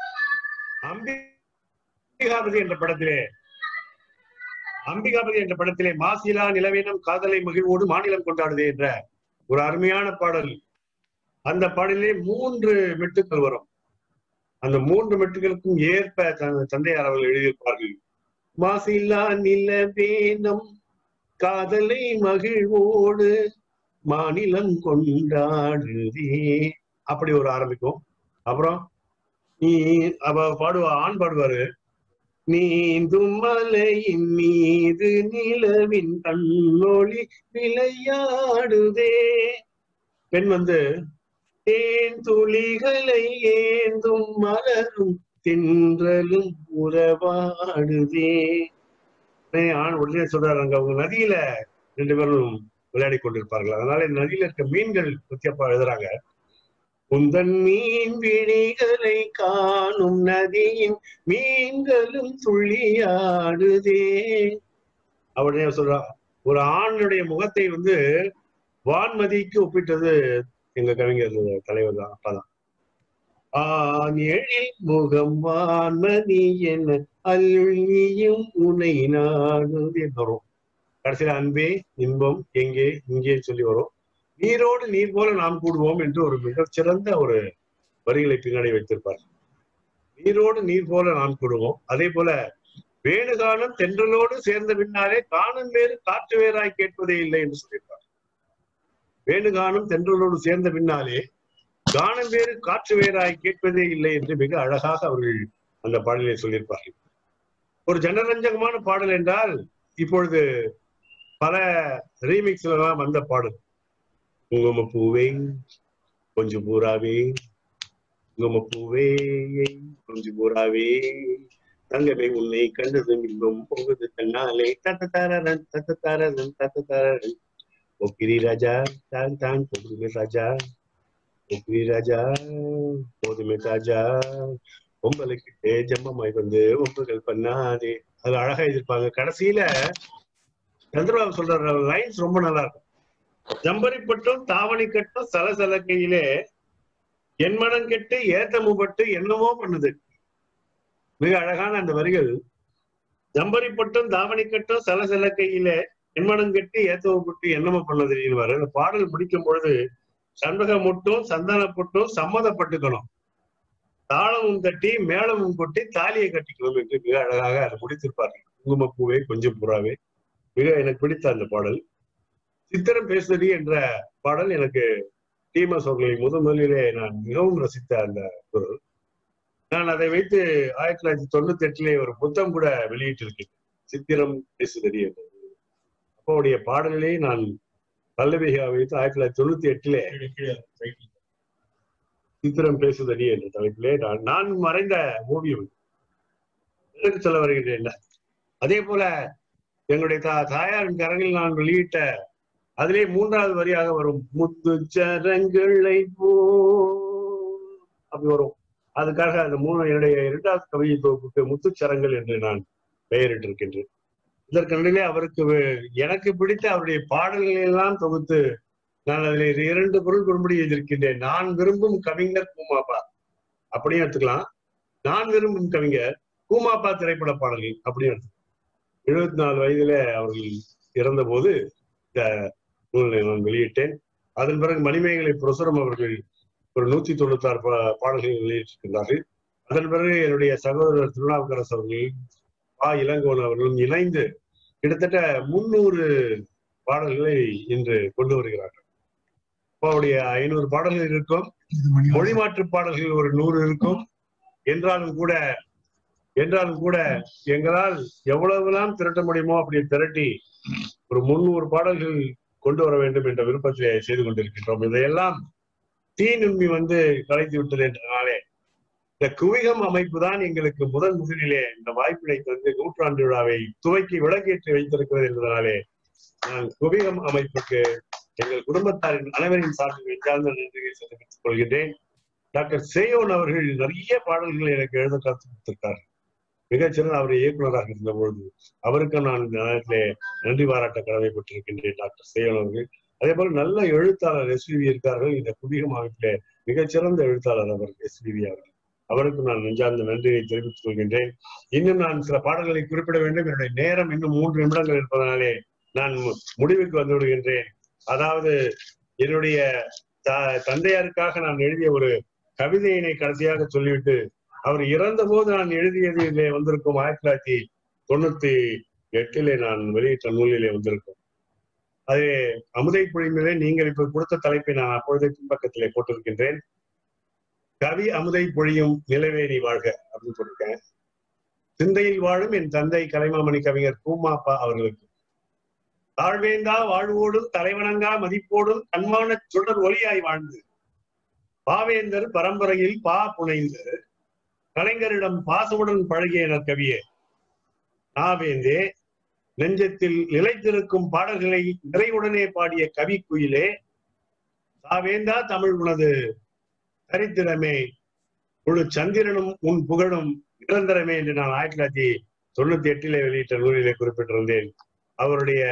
அம்பிகாபதி என்ற படத்திலே அம்பிகாபதி என்ற படத்திலே மாசிலா நிலவேனம் காதலை மகிழ்வோடு மாநிலம் கொண்டாடுதே என்ற ஒரு அருமையான பாடல் அந்த பாடலிலே மூன்று மெட்டுக்கள் வரும் அந்த மூன்று மெட்டுகளுக்கும் ஏற்ப தன் தந்தையார் அவர்கள் எழுதியிருப்பார்கள் மாசில்லா நிலவேனம் காதலை மகிழ்வோடு மாநிலம் கொண்டாடுதே அப்படி ஒரு ஆரம்பிக்கும் அப்புறம் நீ அவ பாடுவா ஆண் பாடுவாரு நீந்தும் மலையின் மீது நிலவின் கண்ணொளி விளையாடுதே பெண் வந்து தேன் துளிகளை ஏந்தும் மலரும் தின்றலும் உறவாடுதே உடனே ஆண் உடனே சொல்றாரு அங்க அவங்க நதியில ரெண்டு பேரும் விளையாடி கொண்டிருப்பார்கள் அதனால இந்த நதியில இருக்க மீன்கள் பத்தியப்பா எழுதுறாங்க உந்தன் மீன் விழிகளை காணும் நதியின் மீன்களும் துள்ளியாடுதே உடனே சொல்றா ஒரு ஆணுடைய முகத்தை வந்து வான்மதிக்கு ஒப்பிட்டது எங்க கவிஞர் தலைவர் தான் அப்பதான் ஆண் எழில் முகம் வான்மதி என அள்ளியும் உனை நாடுதே வரும் கடைசியில அன்பே இன்பம் எங்கே இங்கே சொல்லி வரும் நீரோடு நீர் போல நாம் கூடுவோம் என்று ஒரு மிகச்சிறந்த ஒரு வரிகளை பின்னாடி வைத்திருப்பார் நீரோடு நீர் போல நாம் கூடுவோம் அதே போல வேணுகானம் தென்றலோடு சேர்ந்த பின்னாலே காணும் வேறு காற்று வேறாய் கேட்பதே இல்லை என்று சொல்லியிருப்பார் வேணுகானம் தென்றலோடு சேர்ந்த பின்னாலே கானம் வேறு காற்று வேறாய் கேட்பதே இல்லை என்று மிக அழகாக அவர்கள் அந்த பாடலை சொல்லியிருப்பார்கள் ஒரு ஜனரஞ்சகமான பாடல் என்றால் இப்பொழுது பல ரீமிக்ஸ்ல எல்லாம் வந்த பாடல் குங்கும பூவே கொஞ்சம் பூராவே குங்கும பூவே கொஞ்சம் பூராவே தங்கமே உன்னை கண்டதும் இன்பம் போகுது கண்ணாலே தத்த தாரன் தத்த தாரன் தத்த தாரன் ஒக்கிரி ராஜா தான் தான் போதுமே ராஜா ஒக்கிரி ராஜா போதுமே ராஜா பொம்பளைக்கிட்டே ஜம்மமாய் வந்து ஒப்புகள் பண்ணாதே அது அழகா எழுதிருப்பாங்க கடைசியில சந்திரபாபு சொல்ற லைன்ஸ் ரொம்ப நல்லா இருக்கும் ஜம்பரி பட்டும் தாவணி கட்டும் சலசலக்கையிலே என் மனம் கெட்டு ஏத்தமு பட்டு என்னமோ பண்ணுது மிக அழகான அந்த வரிகள் ஜம்பரி பட்டும் தாவணி கட்டும் சலசலக்கையிலே என் மனம் கெட்டு ஏத்தமு பட்டு என்னமோ பண்ணது வர அந்த பாடல் முடிக்கும் பொழுது சண்பக முட்டும் சந்தன பொட்டும் சம்மதப்பட்டுக்கணும் தாளமும் தட்டி மேளமும் கொட்டி தாலியை கட்டிக்கணும் என்று மிக அழகாக அதை முடித்திருப்பார்கள் குங்குமப்பூவே கொஞ்சம் புறாவே மிக எனக்கு பிடித்த அந்த பாடல் சித்திரம் பேசுதடி என்ற பாடல் எனக்கு டீமஸ் அவர்களை முதன் முதலிலே நான் மிகவும் ரசித்த அந்த குரல் நான் அதை வைத்து ஆயிரத்தி தொள்ளாயிரத்தி தொண்ணூத்தி எட்டுல ஒரு புத்தகம் கூட வெளியிட்டிருக்கேன் சித்திரம் பேசுதடி என்ற அப்பாவுடைய பாடலிலே நான் பல்லவிகா வைத்து ஆயிரத்தி தொள்ளாயிரத்தி தொண்ணூத்தி எட்டுல சித்திரம் பேசுதடி என்ற தலைப்பிலே நான் நான் மறைந்த ஓவியம் எனக்கு சொல்ல வருகின்றேன் அதே போல எங்களுடைய தா தாயாரின் கரங்களில் நான் வெளியிட்ட அதிலே மூன்றாவது வரியாக வரும் முத்து சரங்களை போ அப்படி வரும் அதுக்காக அந்த மூணு என்னுடைய இரண்டாவது கவிதை தொகுப்புக்கு முத்துச்சரங்கள் என்று நான் பெயரிட்டிருக்கின்றேன் இதற்கிடையிலே அவருக்கு எனக்கு பிடித்த அவருடைய பாடல்களை எல்லாம் தொகுத்து நான் அதில் இரண்டு பொருள் கொடும்படி எழுதியிருக்கின்றேன் நான் விரும்பும் கவிஞர் கூமாப்பா அப்படியும் எடுத்துக்கலாம் நான் விரும்பும் கவிஞர் கூமாப்பா திரைப்பட பாடல்கள் அப்படியும் எடுத்துக்கலாம் எழுபத்தி நாலு வயதுல அவர்கள் இறந்த போது இந்த நூலை நான் வெளியிட்டேன் அதன் பிறகு மணிமேகலை புரசுரம் அவர்கள் ஒரு நூத்தி தொண்ணூத்தி ஆறு பாடல்கள் வெளியிட்டிருக்கின்றார்கள் அதன் பிறகு என்னுடைய சகோதரர் திருநாவுக்கரசு அவர்கள் பா இளங்கோன் அவர்களும் இணைந்து கிட்டத்தட்ட முன்னூறு பாடல்களை இன்று கொண்டு வருகிறார்கள் அப்பாவுடைய ஐநூறு பாடல்கள் இருக்கும் மொழி மாற்று பாடல்கள் ஒரு நூறு இருக்கும் என்றாலும் கூட என்றாலும் கூட எங்களால் எவ்வளவுலாம் திரட்ட முடியுமோ அப்படி திரட்டி ஒரு முன்னூறு பாடல்கள் கொண்டு வர வேண்டும் என்ற விருப்பத்திலே செய்து கொண்டிருக்கின்றோம் இதையெல்லாம் தீ நுண்மி வந்து கலைத்து விட்டது என்றனாலே இந்த குவிகம் அமைப்பு தான் எங்களுக்கு முதன் முதலிலே இந்த வாய்ப்பினை தந்து நூற்றாண்டு விழாவை துவக்கி விளக்கேற்றி வைத்திருக்கிறது என்பதனாலே நான் குவிகம் அமைப்புக்கு எங்கள் குடும்பத்தாரின் அனைவரின் சார்பில் நெஞ்சார்ந்த நன்றியை தெரிவித்துக் கொள்கின்றேன் டாக்டர் சேயோன் அவர்கள் நிறைய பாடல்களை எனக்கு எழுத கற்றுக் கொடுத்திருக்கார் மிகச்சிறந்த அவர் இயக்குநராக இருந்த பொழுது அவருக்கு நான் இந்த நேரத்திலே நன்றி பாராட்ட கடமைப்பட்டிருக்கின்றேன் டாக்டர் சேயோன் அவர்கள் அதே போல நல்ல எழுத்தாளர் எஸ்பிவி இருக்கார்கள் இந்த குவிகம் அமைப்பிலே மிகச்சிறந்த எழுத்தாளர் அவர் எஸ்பிவி அவர்கள் அவருக்கு நான் நெஞ்சார்ந்த நன்றியை தெரிவித்துக் கொள்கின்றேன் இன்னும் நான் சில பாடல்களை குறிப்பிட வேண்டும் என்னுடைய நேரம் இன்னும் மூன்று நிமிடங்கள் இருப்பதனாலே நான் முடிவுக்கு வந்து விடுகின்றேன் அதாவது என்னுடைய த- தந்தையாருக்காக நான் எழுதிய ஒரு கவிதையினை கடைசியாக சொல்லிவிட்டு அவர் இறந்த போது நான் எழுதியதிலே வந்திருக்கும் ஆயிரத்தி தொள்ளாயிரத்தி தொண்ணூத்தி எட்டிலே நான் வெளியிட்ட நூலிலே வந்திருக்கும் அது அமுதை பொழிமிலே நீங்கள் இப்ப கொடுத்த தலைப்பை நான் அப்பொழுதே பின்பக்கத்திலே போட்டிருக்கின்றேன் கவி அமுதை பொழியும் நிலவே நீ வாழ்க அப்படின்னு போட்டிருக்கேன் சிந்தையில் வாழும் என் தந்தை கலைமாமணி கவிஞர் கூமாப்பா அவர்களுக்கு தாழ்வேந்தா வாழ்வோடும் தலைவணங்கா மதிப்போடும் தன்மான சுடர் ஒளியாய் வாழ்ந்து பாவேந்தர் பரம்பரையில் பா புனைந்து கலைஞரிடம் பாசமுடன் பழகிய என கவியே நாவேந்தே நெஞ்சத்தில் நிலைத்திருக்கும் பாடல்களை நிறைவுடனே பாடிய கவி குயிலே சாவேந்தா தமிழ் உனது சரித்திரமே முழு சந்திரனும் உன் புகழும் நிரந்தரமே என்று நான் ஆயிரத்தி தொள்ளாயிரத்தி தொண்ணூத்தி எட்டிலே வெளியிட்ட நூலிலே குறிப்பிட்டிருந்தேன் அவருடைய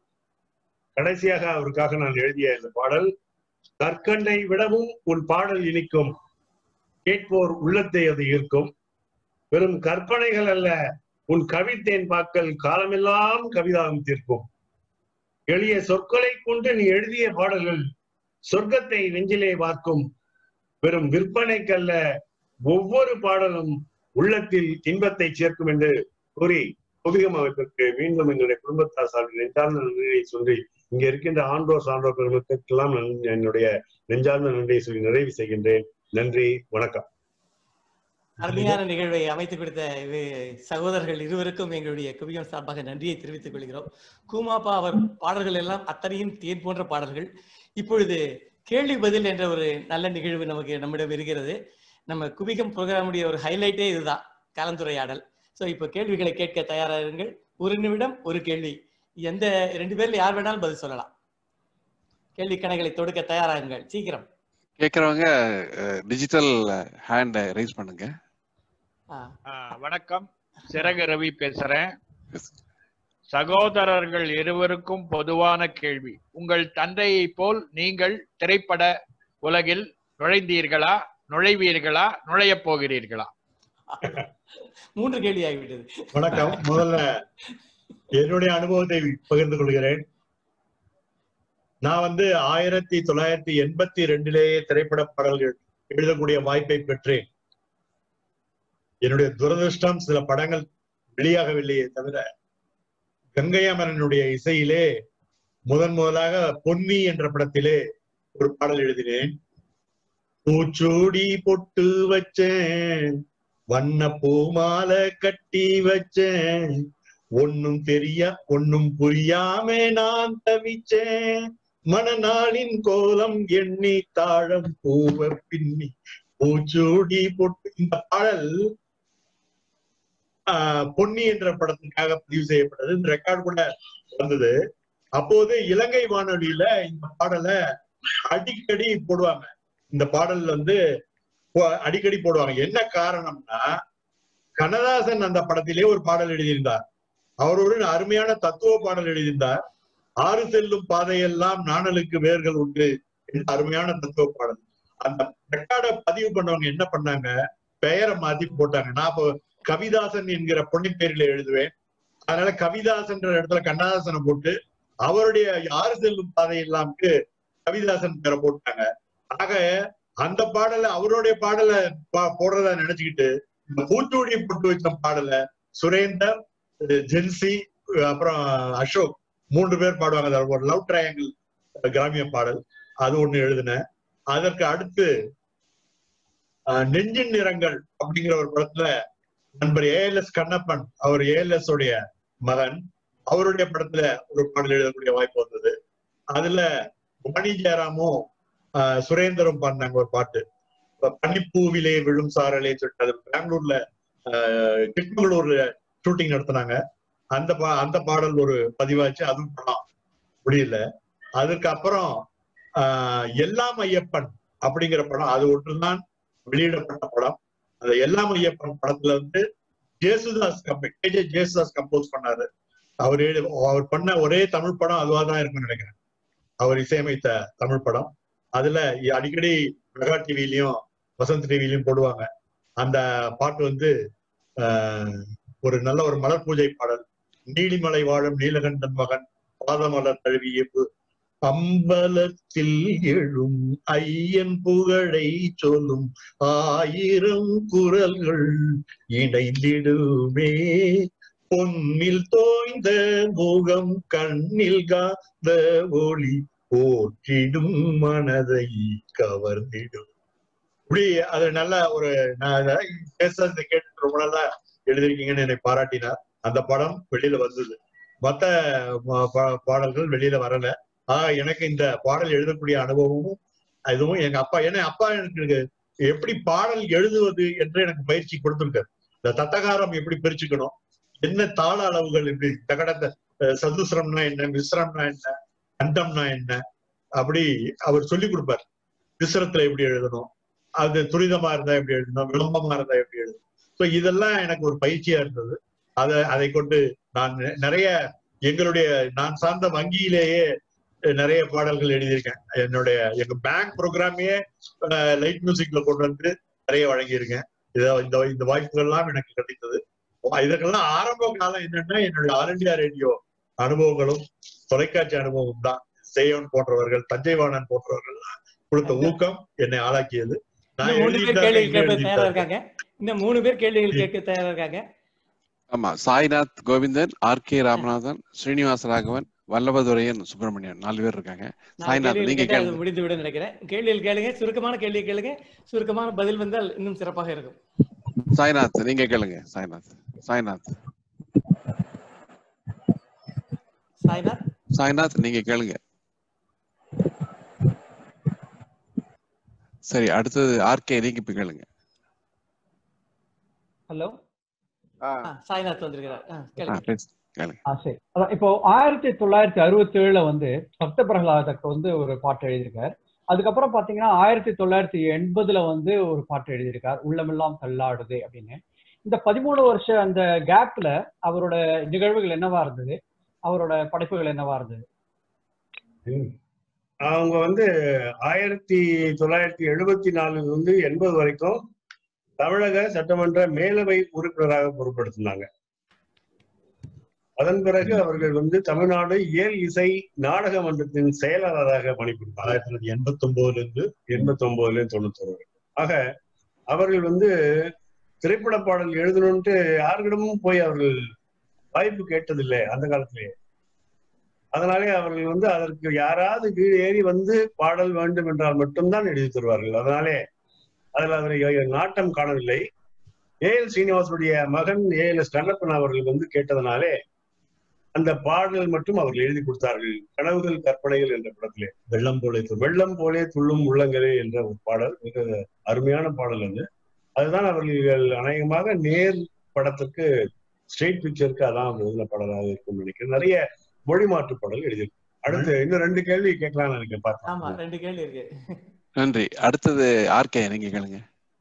கடைசியாக அவருக்காக நான் எழுதிய இந்த பாடல் கற்கண்டை விடவும் உன் பாடல் இனிக்கும் கேட்போர் உள்ளத்தை அது ஈர்க்கும் வெறும் கற்பனைகள் அல்ல உன் கவித்தேன் பாக்கள் காலமெல்லாம் கவிதாகம் தீர்க்கும் எளிய சொற்களை கொண்டு நீ எழுதிய பாடல்கள் சொர்க்கத்தை நெஞ்சிலே பார்க்கும் வெறும் விற்பனைக்கல்ல ஒவ்வொரு பாடலும் உள்ளத்தில் இன்பத்தை சேர்க்கும் என்று கூறி புதிகம் அமைப்பிற்கு மீண்டும் என்னுடைய குடும்பத்தார் சார்பில் நெஞ்சார்ந்த நன்றியை சொல்லி இங்க இருக்கின்ற ஆண்டோர் சான்றோர் பெருமக்களுக்கெல்லாம் நான் என்னுடைய நெஞ்சார்ந்த நன்றியை சொல்லி நிறைவு செய்கின்றேன் நன்றி வணக்கம் அருமையான நிகழ்வை அமைத்து கொடுத்த இரு- சகோதரர்கள் இருவருக்கும் எங்களுடைய குவியம் சார்பாக நன்றியை தெரிவித்துக் கொள்கிறோம் கூமாப்பா அவர் பாடல்கள் எல்லாம் அத்தனையும் தேன் போன்ற பாடல்கள் இப்பொழுது கேள்வி பதில் என்ற ஒரு நல்ல நிகழ்வு நமக்கு நம்மிடம் இருக்கிறது நம்ம குவிகம் ப்ரோக்ராமுடைய ஒரு ஹைலைட்டே இதுதான் கலந்துரையாடல் ஸோ இப்போ கேள்விகளை கேட்க தயாராகுங்கள் ஒரு நிமிடம் ஒரு கேள்வி எந்த ரெண்டு பேர்ல யார் வேணாலும் பதில் சொல்லலாம் கேள்வி கணைகளை தொடுக்க தயாராகுங்கள் சீக்கிரம் கேக்குறவங்க டிஜிட்டல் ஹேண்ட் ரைஸ் பண்ணுங்க ஆ, ஆ, வணக்கம் சிறகு ரவி பேசுறேன் சகோதரர்கள் இருவருக்கும் பொதுவான கேள்வி உங்கள் தந்தையை போல் நீங்கள் திரைப்பட உலகில் நுழைந்தீர்களா நுழைவீர்களா நுழையப் போகிறீர்களா மூன்று கேள்வி ஆகிவிட்டது வணக்கம் முதல்ல என்னுடைய அனுபவத்தை பகிர்ந்து கொள்கிறேன் நான் வந்து ஆயிரத்தி தொள்ளாயிரத்தி எண்பத்தி ரெண்டிலேயே திரைப்பட பாடல்கள் எழுதக்கூடிய வாய்ப்பை பெற்றேன் என்னுடைய துரதிருஷ்டம் சில படங்கள் வெளியாகவில்லையே தவிர கங்கை அமரனுடைய இசையிலே முதன் முதலாக பொன்னி என்ற படத்திலே ஒரு பாடல் எழுதினேன் பூச்சூடி பொட்டு வச்சேன் வண்ண பூமாலை கட்டி வச்சேன் ஒண்ணும் தெரியா ஒண்ணும் புரியாம நான் தவிச்சேன் மணநாளின் கோலம் எண்ணி தாழம் பூவ பின்னி பூச்சூடி பொட்டு இந்த பாடல் ஆஹ், பொன்னி என்ற படத்துக்காக பதிவு செய்யப்பட்டது இந்த ரெக்கார்டு கூட வந்தது அப்போது இலங்கை வானொலியில இந்த பாடலை அடிக்கடி போடுவாங்க இந்த பாடல் வந்து போ- அடிக்கடி போடுவாங்க என்ன காரணம்னா கண்ணதாசன் அந்த படத்திலே ஒரு பாடல் எழுதியிருந்தார் அவர் ஒரு அருமையான தத்துவ பாடல் எழுதியிருந்தார் ஆறு செல்லும் பாதையெல்லாம் நாணலுக்கு வேர்கள் உண்டு என்ற அருமையான தத்துவ பாடல் அந்த ரெக்கார்டை பதிவு பண்ணவங்க என்ன பண்ணாங்க பெயரை மாத்தி போட்டாங்க நான் இப்போ கவிதாசன் என்கிற பொன்னின் பேரில எழுதுவேன் அதனால கவிதாசன்ற இடத்துல கண்ணதாசனை போட்டு அவருடைய ஆறு செல்லும் பாதையெல்லாம்க்கு கவிதாசன் பேரை போட்டாங்க ஆக அந்த பாடலை அவருடைய பாடலை பா- போடுறதா நினைச்சுக்கிட்டு இந்த பூச்சூடி போட்டு வச்ச பாடலை சுரேந்தர் அஹ் ஜென்சி அஹ் அப்புறம் அசோக் மூன்று பேர் பாடுவாங்க அதுல ஒரு லவ் ட்ரையாங்கிள் கிராமிய பாடல் அது ஒண்ணு எழுதினேன் அதற்கு அடுத்து அஹ், நெஞ்சின் நிறங்கள் அப்படிங்கிற ஒரு படத்துல நண்பர் ஏஎல்எஸ் கண்ணப்பன் அவர் ஏஎல்எஸ் உடைய மகன் அவருடைய படத்துல ஒரு பாடல் எழுதக்கூடிய வாய்ப்பு வந்தது அதுல மணி ஜெயராமும் ஆஹ் சுரேந்தரும் பாடினாங்க ஒரு பாட்டு இப்ப பனிப்பூவிலே விழும் சாரலே சொல்லிட்டு அது பெங்களூர்ல ஆஹ் கிட்மங்களூர்ல ஷூட்டிங் நடத்தினாங்க அந்த பா அந்த பாடல் ஒரு பதிவாச்சு அதுவும் படம் முடியல அதுக்கு அப்புறம் ஆஹ் எல்லாம் ஐயப்பன் அப்படிங்கிற படம் அது ஒன்றுதான் வெளியிடப்பட்ட படம் அந்த எல்லாம் ஐயப்பன் படத்துல வந்து Yesudas company KJ Yesudas compose பண்ணாரு அவர் எழு- அவர் பண்ண ஒரே தமிழ் படம் அதுவா தான் இருக்கும்னு நினைக்கிறேன் அவர் இசையமைத்த தமிழ் படம் அதுல அடிக்கடி மெகா டிவிலையும் வசந்த் டிவிலையும் போடுவாங்க அந்த பாட்டு வந்து ஆஹ், ஒரு நல்ல ஒரு மலர் பூஜை பாடல் நீலிமலை வாழும் நீலகண்டன் மகன் பாதமலர் தழுவிய பு- அம்பலத்தில் எழும் ஐயன் புகழை சொல்லும் ஆயிரம் குரல்கள் இணைந்திடுமே பொன்னில் தோய்ந்த முகம் கண்ணில் காந்த ஒளி போற்றிடும் மனதை கவர்ந்திடும் இப்படி அது நல்ல ஒரு நான் அதை பேசுறது கேட்டு ரொம்ப நல்லா எழுதிருக்கீங்கன்னு என்னை பாராட்டினார் அந்த படம் வெளியில வந்தது மத்த பா- பா- பாடல்கள் வெளியில வரல ஆஹ் எனக்கு இந்த பாடல் எழுதக்கூடிய அனுபவமும் இதுவும் எங்க அப்பா ஏன்னா அப்பா எனக்கு எப்படி பாடல் எழுதுவது என்று எனக்கு பயிற்சி கொடுத்திருக்காரு இந்த தத்தகாரம் எப்படி பிரிச்சுக்கணும் என்ன தாள அளவுகள் எப்படி தகடத்த அஹ், சதுசரம்னா என்ன மிஸ்ரம்னா என்ன அண்டம்னா என்ன அப்படி அவர் சொல்லி கொடுப்பார் மிஸ்ரத்துல எப்படி எழுதணும் அது துரிதமா இருந்தா எப்படி எழுதணும் விளம்பமா இருந்தா எப்படி எழுதணும் ஸோ இதெல்லாம் எனக்கு ஒரு பயிற்சியா இருந்தது அதை அதை கொண்டு நான் நெ- நிறைய எங்களுடைய நான் சார்ந்த வங்கியிலேயே அஹ், நிறைய பாடல்கள் எழுதியிருக்கேன் என்னுடைய எங்க பேங்க் ப்ரோக்ராமையே லைட் மியூசிக்ல கொண்டு வந்து நிறைய வழங்கியிருக்கேன் இத இந்த இந்த வாய்ப்புகள்லாம் எனக்கு கிடைத்தது இதற்கெல்லாம் ஆரம்ப காலம் என்னன்னா என்னுடைய ஆல் இந்தியா ரேடியோ அனுபவங்களும் தொலைக்காட்சி அனுபவம் தான் சேவன் போன்றவர்கள் தஞ்சைவாணன் போன்றவர்கள் கொடுத்த ஊக்கம் என்னை ஆளாக்கியது நான் இன்னும் மூணு பேர் எழுதிட்டாங்க, கேள்விகள் இங்க கேட்க தயாரா எழுதிட்டாங்க. இருக்காங்க இன்னும் மூணு பேர் கேள்விகள் கேட்க தயாரா இருக்காங்க ஆமா சாய்நாத் கோவிந்தன் ஆர் கே ராமநாதன் ஸ்ரீனிவாச ராகவன் வல்லபதுரையன் சுப்பிரமணியன் நாலு பேர் இருக்காங்க நான் சாய்நாத் கேள்விகள் நீங்க கேட்டா அது கேளுங்க முடிந்து விட நினைக்கிறேன் கேள்விகள் கேளுங்க சுருக்கமான கேள்வி கேளுங்க சுருக்கமான பதில் வந்தால் இன்னும் சிறப்பாக இருக்கும் சாய்நாத் நீங்க கேளுங்க சாய்நாத் சாய்நாத் சாய்நாத் சாய்நாத் நீங்க கேளுங்க சரி அடுத்தது ஆர்கே நீங்க இப்ப கேளுங்க ஹலோ சாய்நாத் வந்திருக்கிறார் ஆ, ஆ, கேளுங்க பேசு, கேளுங்க ஆ சரி அதான் இப்போ ஆயிரத்தி தொள்ளாயிரத்தி அறுபத்தி ஏழுல வந்து சப்த பிரகலாதக்கு வந்து ஒரு பாட்டு எழுதியிருக்கார் அதுக்கப்புறம் பாத்தீங்கன்னா ஆயிரத்தி தொள்ளாயிரத்தி எண்பதுல வந்து ஒரு பாட்டு எழுதியிருக்கார் உள்ளமெல்லாம் தள்ளாடுது அப்படின்னு இந்த பதிமூணு வருஷம் அந்த கேப்ல அவரோட நிகழ்வுகள் என்னவா இருந்தது அவரோட படைப்புகள் என்னவா இருந்தது அவங்க வந்து ஆயிரத்தி தொள்ளாயிரத்தி எழுபத்தி நாலுல இருந்து எண்பது வரைக்கும் தமிழக சட்டமன்ற மேலவை உறுப்பினராக பொறுப்படுத்தினாங்க அதன் பிறகு அவர்கள் வந்து தமிழ்நாடு இயல் இசை நாடக மன்றத்தின் செயலாளராக பணிபுரிந்தார் ஆயிரத்தி தொள்ளாயிரத்தி எண்பத்தி ஒன்பதுல இருந்து எண்பத்தி ஒன்பதுல தொண்ணூத்தொரு ஆக அவர்கள் வந்து திரைப்பட பாடல் எழுதணும்ட்டு யாருக்கிடமும் போய் அவர்கள் வாய்ப்பு கேட்டதில்லை அந்த காலத்திலேயே அதனாலே அவர்கள் வந்து அதற்கு யாராவது கீழ் ஏறி வந்து பாடல் வேண்டும் என்றால் மட்டும்தான் எழுதி தருவார்கள் அதனாலே அதில் அவர் நாட்டம் காணவில்லை ஏ எல் சீனிவாசனுடைய மகன் ஏ எல் எஸ் கண்ணப்பன் அவர்கள் வந்து கேட்டதனாலே அந்த பாடல் மட்டும் அவர்கள் எழுதி கொடுத்தார்கள் கனவுகள் கற்பனைகள் என்ற படத்திலே வெள்ளம் போல வெள்ளம் போலே துள்ளும் உள்ளங்களே என்ற ஒரு பாடல் மிக அருமையான பாடல் அது அதுதான் அவர்கள் அநேகமாக நேர் படத்துக்கு ஸ்ட்ரெயிட் பிக்சருக்கு அதான் அவங்க எழுதின பாடலாக இருக்கும்னு நினைக்கிறேன் நிறைய மொழி மாற்று பாடல் எழுதியிருக்கு அடுத்து இன்னும் ரெண்டு கேள்வி கேட்கலாம்னு நினைக்கிறேன் ஆமா பார்த்தேன் ரெண்டு கேள்வி இருக்கு நன்றி அடுத்தது ஆர்கே நீங்க கேளுங்க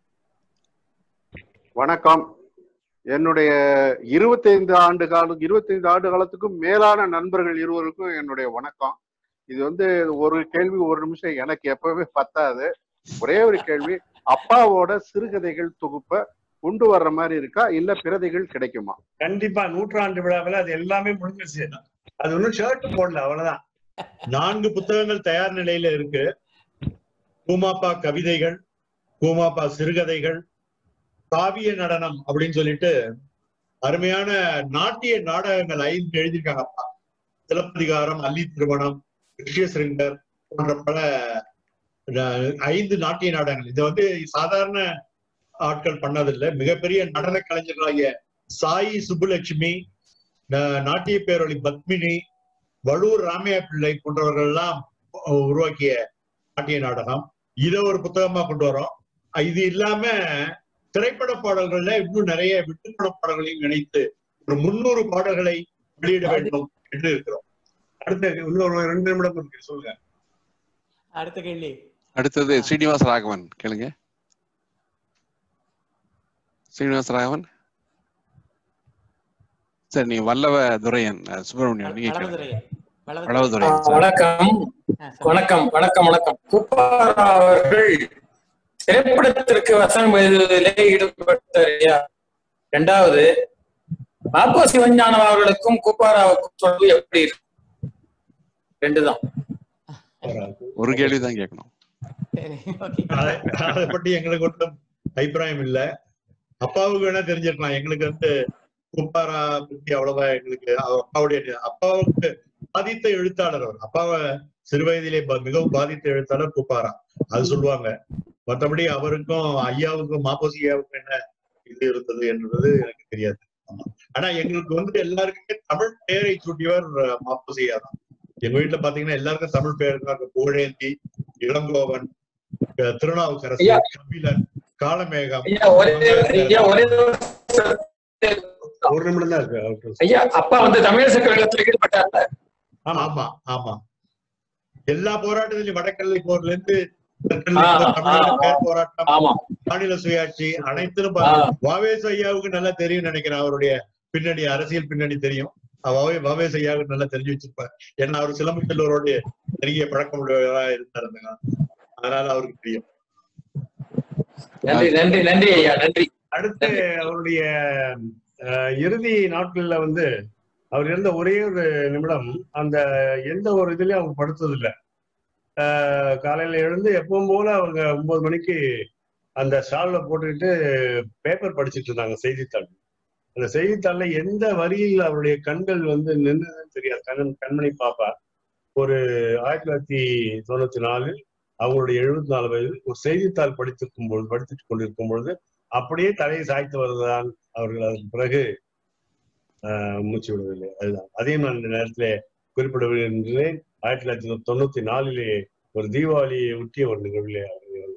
வணக்கம் என்னுடைய இருபத்தைந்து ஆண்டு காலம் இருபத்தைந்து ஆண்டு காலத்துக்கும் மேலான நண்பர்கள் இருவருக்கும் என்னுடைய வணக்கம் இது வந்து ஒரு கேள்வி ஒரு நிமிஷம் எனக்கு எப்பவுமே பத்தாது ஒரே ஒரு கேள்வி அப்பாவோட சிறுகதைகள் தொகுப்ப கொண்டு வர்ற மாதிரி இருக்கா இல்ல பிரதைகள் கிடைக்குமா கண்டிப்பா நூற்றாண்டு விழாவில் அது எல்லாமே முடிஞ்சிருச்சு அது ஒன்றும் ஷர்ட் போடல அவ்வளவுதான் நான்கு புத்தகங்கள் தயார் நிலையில இருக்கு கூமாப்பா கவிதைகள் கூமாப்பா சிறுகதைகள் காவிய நடனம் அப்படின்னு சொல்லிட்டு அருமையான நாட்டிய நாடகங்கள் ஐந்து எழுதியிருக்காங்க அப்பா சிலப்பதிகாரம் அல்லி திருமணம் ரிஷியசிருங்கர் போன்ற பல அஹ், ஐந்து நாட்டிய நாடகங்கள் இது வந்து சாதாரண ஆட்கள் பண்ணதில்லை மிகப்பெரிய நடன கலைஞர்களாகிய சாயி சுப்புலட்சுமி ந- நாட்டிய பேரொளி பத்மினி வள்ளூர் ராமையா பிள்ளை போன்றவர்கள் எல்லாம் உருவாக்கிய நாட்டிய நாடகம் இதை ஒரு புத்தகமா கொண்டு வரோம் இது இல்லாம திரைப்பட பாடல்கள்ல இன்னும் நிறைய விட்டுப்பட பாடல்களையும் இணைத்து ஒரு முன்னூறு பாடல்களை வெளியிட வேண்டும் என்று இருக்கிறோம் அடுத்து இன்னொரு ரெண்டு நிமிடம் இருக்கு சொல்லுங்க அடுத்த கேள்வி அடுத்தது ஸ்ரீனிவாச ராகவன் கேளுங்க ஸ்ரீனிவாச ராகவன் சரி நீங்க வல்லவ துரையன் அஹ், சுப்பிரமணியன் நீங்க கேளுங்க வளவதுரையன் வளவதுரையன் சரி. வணக்கம் வணக்கம் வணக்கம் வணக்கம் குப்பாரா அவர்கள் திரைப்படத்திற்கு வசனம் எழுதுவதிலே ஈடுபட்டார் இரண்டாவது பாப்பா சிவஞானம் அவர்களுக்கும் குப்பாராவுக்கும் தொடர்பு எப்படி இருக்கு ரெண்டுதான் ஒரு கேள்விதான் கேட்கணும் அதை அதை பற்றி எங்களுக்கு ஒன்றும் அபிப்பிராயம் இல்ல அப்பாவுக்கு வேணா தெரிஞ்சிருக்கலாம் எங்களுக்கு வந்து குப்பாரா பத்தி அவ்வளவா எங்களுக்கு அவர் அப்பாவுடைய அப்பாவுக்கு பாதித்த எழுத்தாளர் அவர் அப்பாவை சிறு வயதிலே ப- மிகவும் பாதித்த எழுத்தாளர் குப்பாரா அது சொல்லுவாங்க மற்றபடி அவருக்கும் ஐயாவுக்கும் மாப்போசி ஐயாவுக்கும் என்ன இது இருந்தது என்பது எனக்கு தெரியாது ஆமா. ஆனா எங்களுக்கு வந்து எல்லாருக்குமே தமிழ் பெயரை சூட்டியவர் அஹ், மாப்போசி ஐயா தான் எங்க வீட்டுல பாத்தீங்கன்னா எல்லாருக்கும் தமிழ் பெயர் இருக்காங்க புகழேந்தி இளங்கோவன் அஹ், திருநாவுக்கரசு ஐயா. கபிலன் காலமேகம் ஐயா ஒரே ஐயா ஒரே ஒரு நிமிடம் தான் இருக்கு அவருக்கு. ஐயா அப்பா வந்து தமிழரசு கழகத்தில் ஈடுபட்டார்ல ஆமா ஆமா எல்லா போராட்டத்திலும் வடக்கல்லை போர்ல இருந்து ஆ, தமிழக ஆ, பேர் போராட்டம் ஆமா மாநில சுயாட்சி அனைத்திலும் ஆ. வாவேஸ் ஐயாவுக்கு நல்லா தெரியும் நினைக்கிறேன் அவருடைய பின்னணி அரசியல் பின்னணி தெரியும் வாவே வாவேஸ் ஐயாவுக்கு நல்லா தெரிஞ்சு வச்சிருப்பார் ஏன்னா அவர் சிலம்பக்கல்லூரோட நெருங்கிய பழக்கம் உள்ளவரா இருந்தார் அந்த காலத்துல. அதனால அவருக்கு தெரியும் நன்றி நன்றி நன்றி ஐயா நன்றி அடுத்து அவருடைய அஹ், இறுதி நாட்கள்ல வந்து அவர் இருந்த ஒரே ஒரு நிமிடம் அந்த எந்த ஒரு இதுலயும் அவங்க படுத்தது இல்ல அஹ், காலையில எழுந்து எப்பவும் போல அவங்க ஒன்பது மணிக்கு அந்த ஸ்டால்ல போட்டுக்கிட்டு பேப்பர் படிச்சிட்டு இருந்தாங்க செய்தித்தாள் அந்த செய்தித்தாள்ல எந்த வரியில் அவருடைய கண்கள் வந்து நின்றுதுன்னு தெரியாது கண் கண்மணி பாப்பா ஒரு ஆயிரத்தி தொள்ளாயிரத்தி தொண்ணூத்தி நாலில் அவங்களுடைய எழுபத்தி நாலு வயதில் ஒரு செய்தித்தாள் படித்திருக்கும் பொழுது படித்துக் கொண்டிருக்கும் பொழுது அப்படியே தலையை சாய்த்து வருவதுதான் அவர்கள் அதற்கு பிறகு ஆஹ், மூச்சு விடவில்லை அதுதான் அதையும் நான் இந்த நேரத்திலே குறிப்பிட விரும்புகிறேன் ஆயிரத்தி தொள்ளாயிரத்தி தொண்ணூத்தி நாலிலே ஒரு தீபாவளியை ஒட்டிய ஒரு நிகழ்விலே அவர்கள்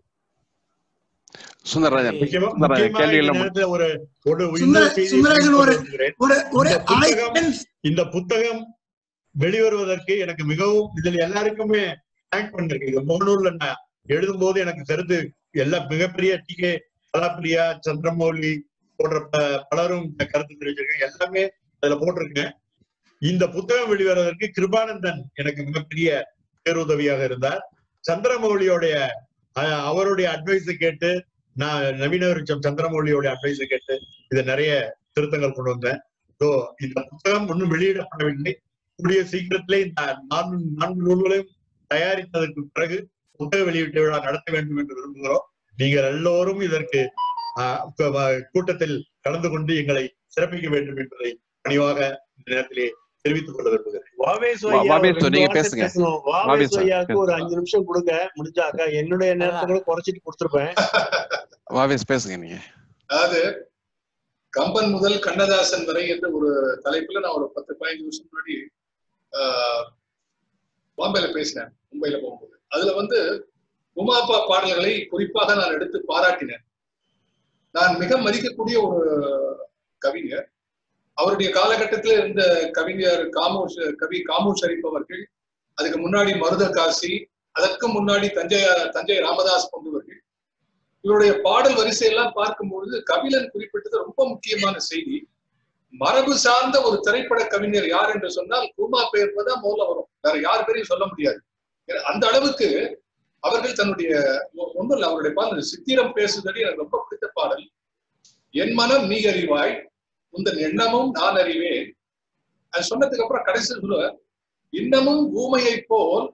சுந்தரராஜன் முக்கியமா சுந்தரராஜன் முக்கியமா கேள்வி இந்த எல்லாம் நேரத்துல ஒரு ஒரு சுந்தர- இன்னொரு செய்தியை சுந்தரராஜன் ஒரு சொல்லிக் கொள்கிறேன். ஒரு ஒரு இந்த புத்தகம் ஆயிரம் இந்த புத்தகம் வெளிவருவதற்கு எனக்கு மிகவும் இதில் எல்லாருக்குமே தேங்க் பண்ணிருக்கு முகநூல்ல நான் எழுதும் போது எனக்கு கருத்து எல்லா மிகப்பெரிய டி கே கலாப்பிரியா சந்திரமௌலி போன்ற ப- பலரும் இந்த கருத்து தெரிவிச்சிருக்கேன் எல்லாமே அதுல போட்டிருக்கேன் இந்த புத்தகம் வெளிவருவதற்கு கிருபானந்தன் எனக்கு மிகப்பெரிய பேருதவியாக இருந்தார் சந்திரமௌலியோடைய அஹ், அவருடைய அட்வைஸை கேட்டு நான் நவீன விருட்சம் சந்திரமௌலியோட அட்வைஸை கேட்டு இதை நிறைய திருத்தங்கள் கொண்டு வந்தேன் ஸோ இந்த புத்தகம் இன்னும் வெளியிடப்படவில்லை கூடிய சீக்கிரத்திலே இந்த நான்கு நான்கு நூல்களையும் தயாரித்ததற்கு பிறகு புத்தக வெளியீட்டு விழா நடத்த வேண்டும் என்று விரும்புகிறோம் நீங்கள் எல்லோரும் இதற்கு ஆஹ், கு- வ- கூட்டத்தில் கலந்து கொண்டு எங்களை சிறப்பிக்க வேண்டும் என்பதை பணிவாக இந்த நேரத்திலே தெரிவித்துக் கொள்ள விரும்புகிறேன் வாவேசு வா- ஐயா ஒரு வாவேசு, ரெண்டு நீங்க வார்த்தை பேசுங்க. பேசணும். வாவேசு வாவேசு சார், ஐயாவுக்கு ஒரு பேசுங்க. அஞ்சு நிமிஷம் கொடுங்க முடிஞ்சாக்கா என்னுடைய நேரத்தை கூட குறைச்சிட்டு கொடுத்துருப்பேன் வாவேஸ் பேசுங்க நீங்க அதாவது கம்பன் முதல் கண்ணதாசன் வரை என்ற ஒரு தலைப்புல நான் ஒரு பத்து பதினஞ்சு வருஷம் முன்னாடி ஆஹ், பாம்பேல பேசினேன் மும்பைல போகும்போது அதுல வந்து உமாப்பா பாடல்களை குறிப்பாக நான் எடுத்து பாராட்டினேன் நான் மிக மதிக்கக்கூடிய ஒரு கவிஞர் அவருடைய காலகட்டத்தில் இருந்த கவிஞர் காமூர் கவி காமூர் ஷரீப் அவர்கள் அதுக்கு முன்னாடி மருத காசி அதற்கு முன்னாடி தஞ்சை தஞ்சை ராமதாஸ் போன்றவர்கள் இவருடைய பாடல் வரிசையெல்லாம் பார்க்கும்பொழுது கபிலன் குறிப்பிட்டது ரொம்ப முக்கியமான செய்தி மரபு சார்ந்த ஒரு திரைப்பட கவிஞர் யார் என்று சொன்னால் கூமா பெயர் தான் முதல்ல வரும் வேற யார் பேரையும் சொல்ல முடியாது ஏன்னா, அந்த அளவுக்கு அவர்கள் தன்னுடைய ஒ- ஒண்ணும் இல்லை அவருடைய பாடல் சித்திரம் பேசுதடி எனக்கு ரொம்ப பிடித்த பாடல் என் மனம் நீ அறிவாய் உந்தன் எண்ணமும் நான் அறிவேன் அது சொன்னதுக்கு அப்புறம் கடைசி சொல்லுவார் இன்னமும் ஊமையை போல்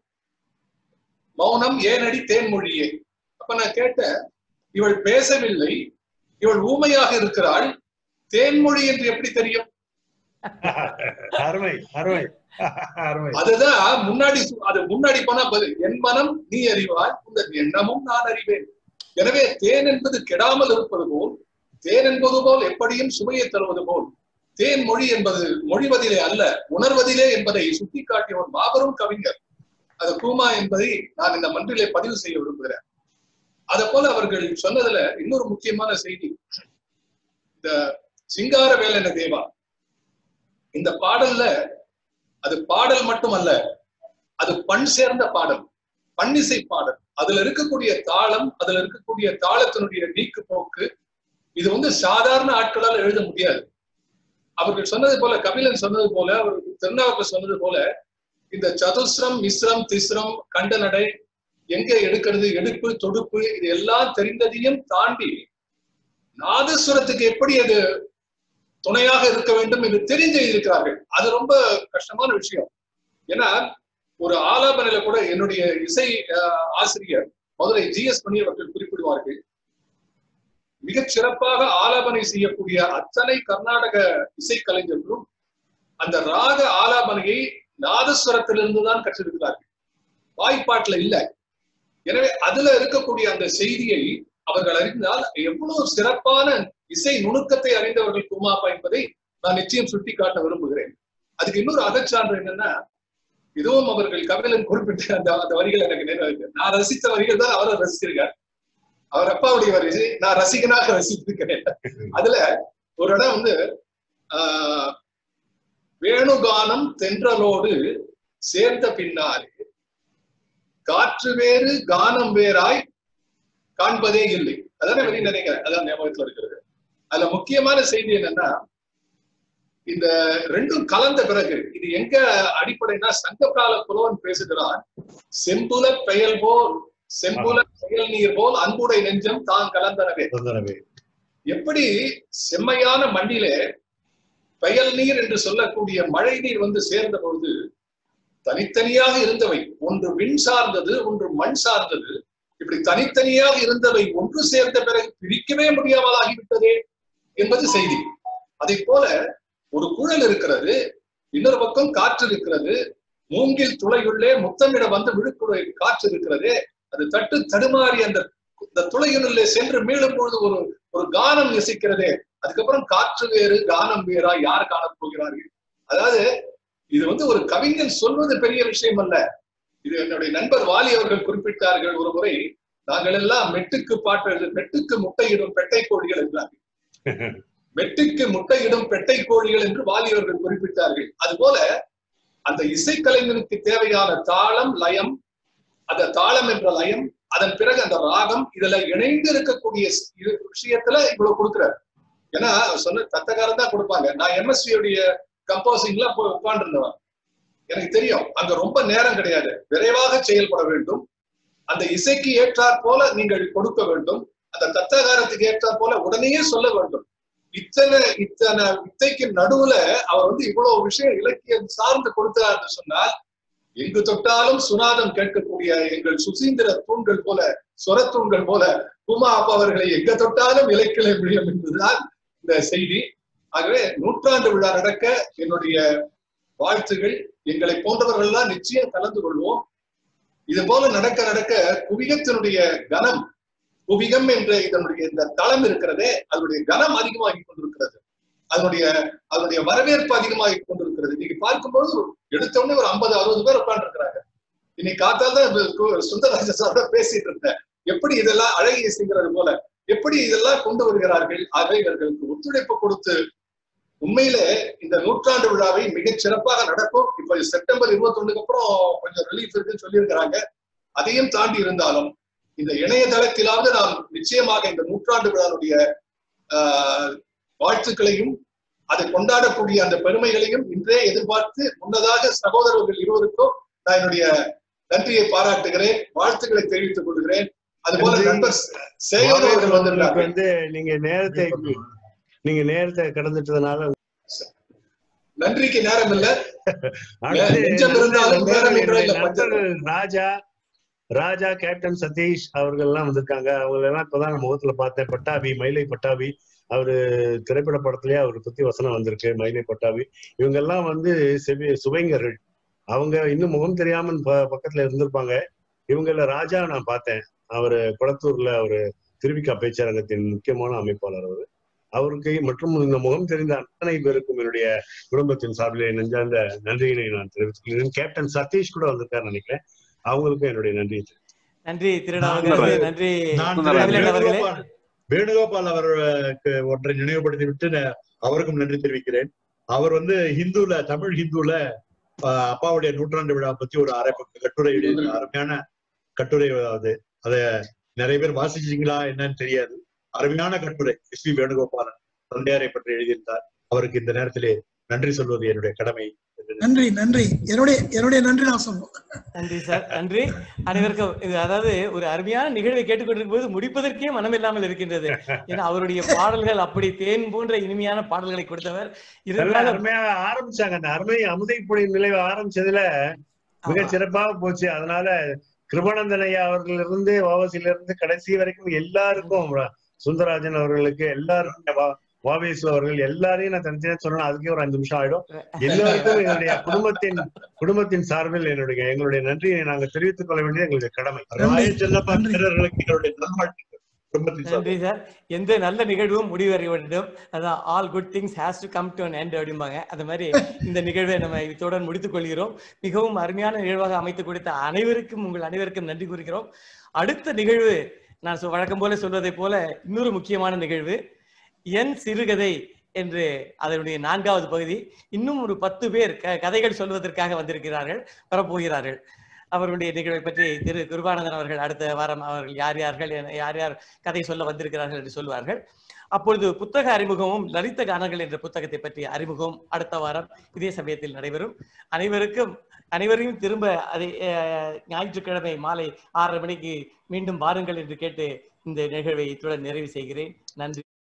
மௌனம் ஏனடி தேன்மொழியே அப்ப நான் கேட்டேன் இவள் பேசவில்லை இவள் ஊமையாக இருக்கிறாள் தேன்மொழி என்று எப்படி தெரியும் அருமை அருமை அருமை அதுதான் முன்னாடி சொ- அது முன்னாடி போனா பதில் என் மனம் நீ அறிவாய் உங்கள் எண்ணமும் நான் அறிவேன் எனவே தேன் என்பது கெடாமல் இருப்பது போல் தேன் என்பது போல் எப்படியும் சுமையை தருவது போல் தேன் மொழி என்பது மொழிவதிலே அல்ல உணர்வதிலே என்பதை சுட்டிக்காட்டிய ஒரு மாபெரும் கவிஞர் அது கூமா என்பதை நான் இந்த மன்றிலே பதிவு செய்ய விரும்புகிறேன் அதை போல அவர்கள் சொன்னதுல இன்னொரு முக்கியமான செய்தி இந்த சிங்கார வேலன தேவா இந்த பாடல்ல அது பாடல் மட்டுமல்ல அது பண் சேர்ந்த பாடல் பன்னிசை பாடல் அதுல இருக்கக்கூடிய தாளம் அதுல இருக்கக்கூடிய தாளத்தினுடைய நீக்கு போக்கு இது வந்து சாதாரண ஆட்களால் எழுத முடியாது அவர்கள் சொன்னது போல கபிலன் சொன்னது போல அவர் திருநாவுக்கு சொன்னது போல இந்த சதுஸ்ரம் மிஸ்ரம் திஸ்ரம் கண்ட நடை எங்க எடுக்கிறது எடுப்பு தொடுப்பு இது எல்லாம் தெரிந்ததையும் தாண்டி நாதஸ்வரத்துக்கு எப்படி அது துணையாக இருக்க வேண்டும் என்று தெரிந்து இருக்கிறார்கள் அது ரொம்ப கஷ்டமான விஷயம் ஏன்னா ஒரு ஆலாபனையில கூட என்னுடைய இசை அஹ், ஆசிரியர் மதுரை ஜி எஸ் மணி அவர்கள் குறிப்பிடுவார்கள் மிகச் சிறப்பாக ஆலாபனை செய்யக்கூடிய அத்தனை கர்நாடக இசைக்கலைஞர்களும் அந்த ராக ஆலாபனையை நாதஸ்வரத்திலிருந்து தான் கற்றிருக்கிறார்கள் வாய்ப்பாட்டுல இல்ல எனவே அதுல இருக்கக்கூடிய அந்த செய்தியை அவர்கள் அறிந்தால் எவ்வளவு சிறப்பான இசை நுணுக்கத்தை அறிந்தவர்கள் குமாப்பா என்பதை நான் நிச்சயம் சுட்டிக்காட்ட விரும்புகிறேன் அதுக்கு இன்னொரு அகச்சான்று என்னன்னா இதுவும் அவர்கள் கபிலன் குறிப்பிட்ட அந்த அந்த வரிகள் எனக்கு நினைவு நான் ரசித்த வரிகள் தான் அவரை ரசிச்சிருக்கார் அவர் அப்பாவுடைய வரி நான் ரசிகனாக ரசித்திருக்கிறேன் அதுல ஒரு இடம் வந்து ஆஹ் வேணுகானம் தென்றலோடு சேர்ந்த பின்னாலே காற்று வேறு கானம் வேறாய் காண்பதே இல்லை அதானே வரி நினைக்கிறேன் அதான் ஞாபகத்துல இருக்கிறது அதுல முக்கியமான செய்தி என்னன்னா இந்த ரெண்டும் கலந்த பிறகு இது எங்க அடிப்படைனா சங்ககால புலவன் பேசுகிறான் செம்புல பெயல் போல் செம்புல பெயல் நீர் போல் அன்புடை நெஞ்சம் தான் கலந்தனவே வந்தனவே எப்படி செம்மையான மண்ணிலே பெயல் நீர் என்று சொல்லக்கூடிய மழை நீர் வந்து சேர்ந்த பொழுது தனித்தனியாக இருந்தவை ஒன்று விண் சார்ந்தது ஒன்று மண் சார்ந்தது இப்படி தனித்தனியாக இருந்தவை ஒன்று சேர்ந்த பிறகு பிரிக்கவே முடியாமலாகிவிட்டதே என்பது செய்தி அதை போல ஒரு குழல் இருக்கிறது இன்னொரு பக்கம் காற்று இருக்கிறது மூங்கில் துளையுள்ளே முத்தமிட வந்து விழுக்குடைய காற்று இருக்கிறதே அது தட்டு தடுமாறி அந்த இந்த துளையினுள்ளே சென்று மீளும் பொழுது ஒரு ஒரு கானம் இசைக்கிறதே அதுக்கப்புறம் காற்று வேறு கானம் வேறா யார் காணப் போகிறார்கள் அதாவது இது வந்து ஒரு கவிஞன் சொல்வது பெரிய விஷயம் அல்ல இது என்னுடைய நண்பர் வாலி அவர்கள் குறிப்பிட்டார்கள் ஒரு முறை நாங்கள் எல்லாம் மெட்டுக்கு பாட்டு எழுது மெட்டுக்கு முட்டையிடும் பெட்டை கோழிகள் என்றார்கள் மெட்டுக்கு முட்டையிடும் பெட்டை கோழிகள் என்று வாலி அவர்கள் குறிப்பிட்டார்கள் அதுபோல அந்த இசைக்கலைஞனுக்கு தேவையான தாளம் லயம் அந்த தாளம் என்ற லயம் அதன் பிறகு அந்த ராகம் இதுல இணைந்து இருக்கக்கூடிய இரு- விஷயத்துல இவ்வளவு கொடுக்குறாரு ஏன்னா அவர் சொன்ன தத்தகாரம் தான் கொடுப்பாங்க நான் எம்எஸ்வி உடைய கம்போசிங்ல போய் உட்கார்ந்துருந்தவன் எனக்கு தெரியும் அங்க ரொம்ப நேரம் கிடையாது விரைவாக செயல்பட வேண்டும் அந்த இசைக்கு ஏற்றாற் போல நீங்கள் கொடுக்க வேண்டும் அந்த தத்தகாரத்துக்கு ஏற்றாற் போல உடனேயே சொல்ல வேண்டும் இத்தனை இத்தனை வித்தைக்கு நடுவுல அவர் வந்து இவ்வளவு விஷயம் இலக்கியம் சார்ந்து கொடுத்தார்னு சொன்னால் எங்கு தொட்டாலும் சுனாதம் கேட்கக்கூடிய எங்கள் சுசீந்திர தூண்கள் போல சொரத்தூண்கள் போல உமா அப்பா அவர்களை எங்க தொட்டாலும் இலக்கிய முடியும் என்பதுதான் இந்த செய்தி ஆகவே நூற்றாண்டு விழா நடக்க என்னுடைய வாழ்த்துகள் எங்களை போன்றவர்கள் எல்லாம் நிச்சயம் கலந்து கொள்வோம் இது போல நடக்க நடக்க குவியத்தினுடைய கனம் குவிகம் என்ற இதனுடைய இந்த தளம் இருக்கிறதே அதனுடைய கனம் அதிகமாகி கொண்டிருக்கிறது அதனுடைய அதனுடைய வரவேற்பு அதிகமாகி கொண்டிருக்கிறது நீங்க பார்க்கும்போது எடுத்த உடனே ஒரு ஐம்பது அறுபது பேர் உட்கார்ந்து இருக்கிறாங்க இன்னைக்கு காத்தால் தான் சுந்தரராஜ சாரோட பேசிட்டு இருந்தேன் எப்படி இதெல்லாம் அழகிய செய்கிறது போல எப்படி இதெல்லாம் கொண்டு வருகிறார்கள் ஆகவே இவர்களுக்கு ஒத்துழைப்பு கொடுத்து உண்மையில இந்த நூற்றாண்டு விழாவை மிகச் சிறப்பாக நடக்கும் இப்ப செப்டம்பர் இருபத்தி ஒண்ணுக்கு அப்புறம் கொஞ்சம் ரிலீஃப் இருக்குன்னு சொல்லியிருக்கிறாங்க அதையும் தாண்டி இருந்தாலும் இந்த இணையதளத்திலாவது நாம் நிச்சயமாக இந்த நூற்றாண்டு விழாவுடைய ஆஹ், வாழ்த்துக்களையும் அதை கொண்டாடக்கூடிய அந்த பெருமைகளையும் இன்றே எதிர்பார்த்து முன்னதாக சகோதரர்கள் இருவருக்கும் நான் என்னுடைய நன்றியை பாராட்டுகிறேன் வாழ்த்துக்களை தெரிவித்துக் கொள்கிறேன் அதுபோல நண்பர் சேகர் அவர்கள் உங்களுக்கு வந்திருந்தார்கள் வந்து நீங்க நேரத்தை நீங்க நேரத்தை கடந்துட்டதுனால நன்றிக்கு நேரம் இல்ல அடுத்து நெஞ்சம் இருந்தாலும் நேரம் நண்பர்கள், என்றே இல்ல என்னுடைய நண்பர்கள் ராஜா ராஜா கேப்டன் சதீஷ் அவர்கள் எல்லாம் வந்திருக்காங்க அவங்க எல்லாம் இப்பதான் நான் முகத்துல பார்த்தேன் பட்டாபி மயிலை பட்டாபி அவரு திரைப்பட படத்திலேயே அவரை பத்தி வசனம் வந்திருக்கு மயிலை பட்டாபி இவங்க எல்லாம் வந்து செவி சுவைங்கர்கள் அவங்க இன்னும் முகம் தெரியாம ப- பக்கத்துல இருந்திருப்பாங்க இவங்கள ராஜா நான் பார்த்தேன் அவரு குளத்தூர்ல அவரு திருவிக்கா பேச்சரங்கத்தின் முக்கியமான அமைப்பாளர் அவரு அவருக்கு மற்றும் இந்த முகம் தெரிந்த அத்தனை பேருக்கும் என்னுடைய குடும்பத்தின் சார்பிலே நெஞ்சார்ந்த நன்றியினை நான் தெரிவித்துக் கொள்கிறேன் கேப்டன் சதீஷ் கூட வந்திருக்காரு நினைக்கிறேன் அவங்களுக்கும் என்னுடைய நன்றியை தெரிவித்துக் நன்றி திருநாவுக்கரசு நன்றி நான் கபிலன் அவர்களே வேணுகோபால் வேணுகோபால் அவருக்கு ஒன்றை நினைவுபடுத்தி விட்டு நான் அவருக்கும் நன்றி தெரிவிக்கிறேன் அவர் வந்து ஹிந்துல தமிழ் ஹிந்துல ஆஹ், அப்பாவுடைய நூற்றாண்டு விழா பத்தி ஒரு அரை பக்க கட்டுரை எழுதியிருந்தார். அருமையான கட்டுரை அது அத நிறைய பேர் வாசிச்சீங்களா என்னன்னு தெரியாது அருமையான கட்டுரை எஸ் பி வேணுகோபாலன் தந்தையாரை பற்றி எழுதியிருந்தார் அவருக்கு இந்த நேரத்திலே நன்றி சொல்வது என்னுடைய கடமை நன்றி நன்றி என்னுடைய என்னுடைய நன்றி நான் சொல்லுவோம் நன்றி சார் நன்றி அனைவருக்கும் இது அதாவது ஒரு அருமையான நிகழ்வை கேட்டுக்கொண்டிருக்கும் போது முடிப்பதற்கே மனம் இல்லாமல் இருக்கின்றது ஏன்னா அவருடைய பாடல்கள் அப்படி தேன் போன்ற இனிமையான பாடல்களை கொடுத்தவர் நல்லா இருந்தாலும் அருமையா ஆரம்பிச்சாங்க அந்த அருமை அமுதை பொழி நிலைவு ஆரம்பிச்சதுல மிக ஆமா. சிறப்பாக போச்சு அதனால கிருபானந்தன் ஐயா அவர்களிருந்து வாவசியில இருந்து கடைசி வரைக்கும் எல்லாருக்கும் சுந்தரராஜன் அவர்களுக்கு எல்லாருக்கும் வா- வாவேசு அவர்கள் எல்லாரையும் நான் தனித்தனியா சொல்லணும் அதுக்கே ஒரு அஞ்சு நிமிஷம் ஆயிடும் எல்லாருக்கும் என்னுடைய குடும்பத்தின் குடும்பத்தின் சார்பில் என்னுடைய எங்களுடைய நன்றியை நாங்கள் தெரிவித்துக் கொள்ள வேண்டியது எங்களுடைய கடமை ராய செல்லப்பா பிறர்களுக்கு என்னுடைய நல்வாழ்த்துக்கள் குடும்பத்தின் நன்றி சார் எந்த நல்ல நிகழ்வும் முடிவடைய வேண்டும் அதான் all good things has to come to an end அப்படிம்பாங்க அந்த மாதிரி இந்த நிகழ்வை நம்ம இத்துடன் முடித்துக் கொள்கிறோம் மிகவும் அருமையான நிகழ்வாக அமைத்து கொடுத்த அனைவருக்கும் உங்கள் அனைவருக்கும் நன்றி கூறுகிறோம் அடுத்த நிகழ்வு நான் சொ- வழக்கம் போல சொல்வதை போல இன்னொரு முக்கியமான நிகழ்வு என் சிறுகதை என்று அதனுடைய நான்காவது பகுதி இன்னும் ஒரு பத்து பேர் க- கதைகள் சொல்வதற்காக வந்திருக்கிறார்கள் வரப்போகிறார்கள் அவர்களுடைய நிகழ்வை பற்றி திரு கிருபானந்தன் அவர்கள் அடுத்த வாரம் அவர்கள் யார் யார்கள் என- யார் யார் கதை சொல்ல வந்திருக்கிறார்கள் என்று சொல்வார்கள் அப்பொழுது புத்தக அறிமுகமும் லலித கானங்கள் என்ற புத்தகத்தை பற்றிய அறிமுகம் அடுத்த வாரம் இதே சமயத்தில் நடைபெறும் அனைவருக்கும் அனைவரையும் திரும்ப அதை அஹ், ஞாயிற்றுக்கிழமை மாலை ஆறரை மணிக்கு மீண்டும் வாருங்கள் என்று கேட்டு இந்த நிகழ்வை இத்துடன் நிறைவு செய்கிறேன் நன்றி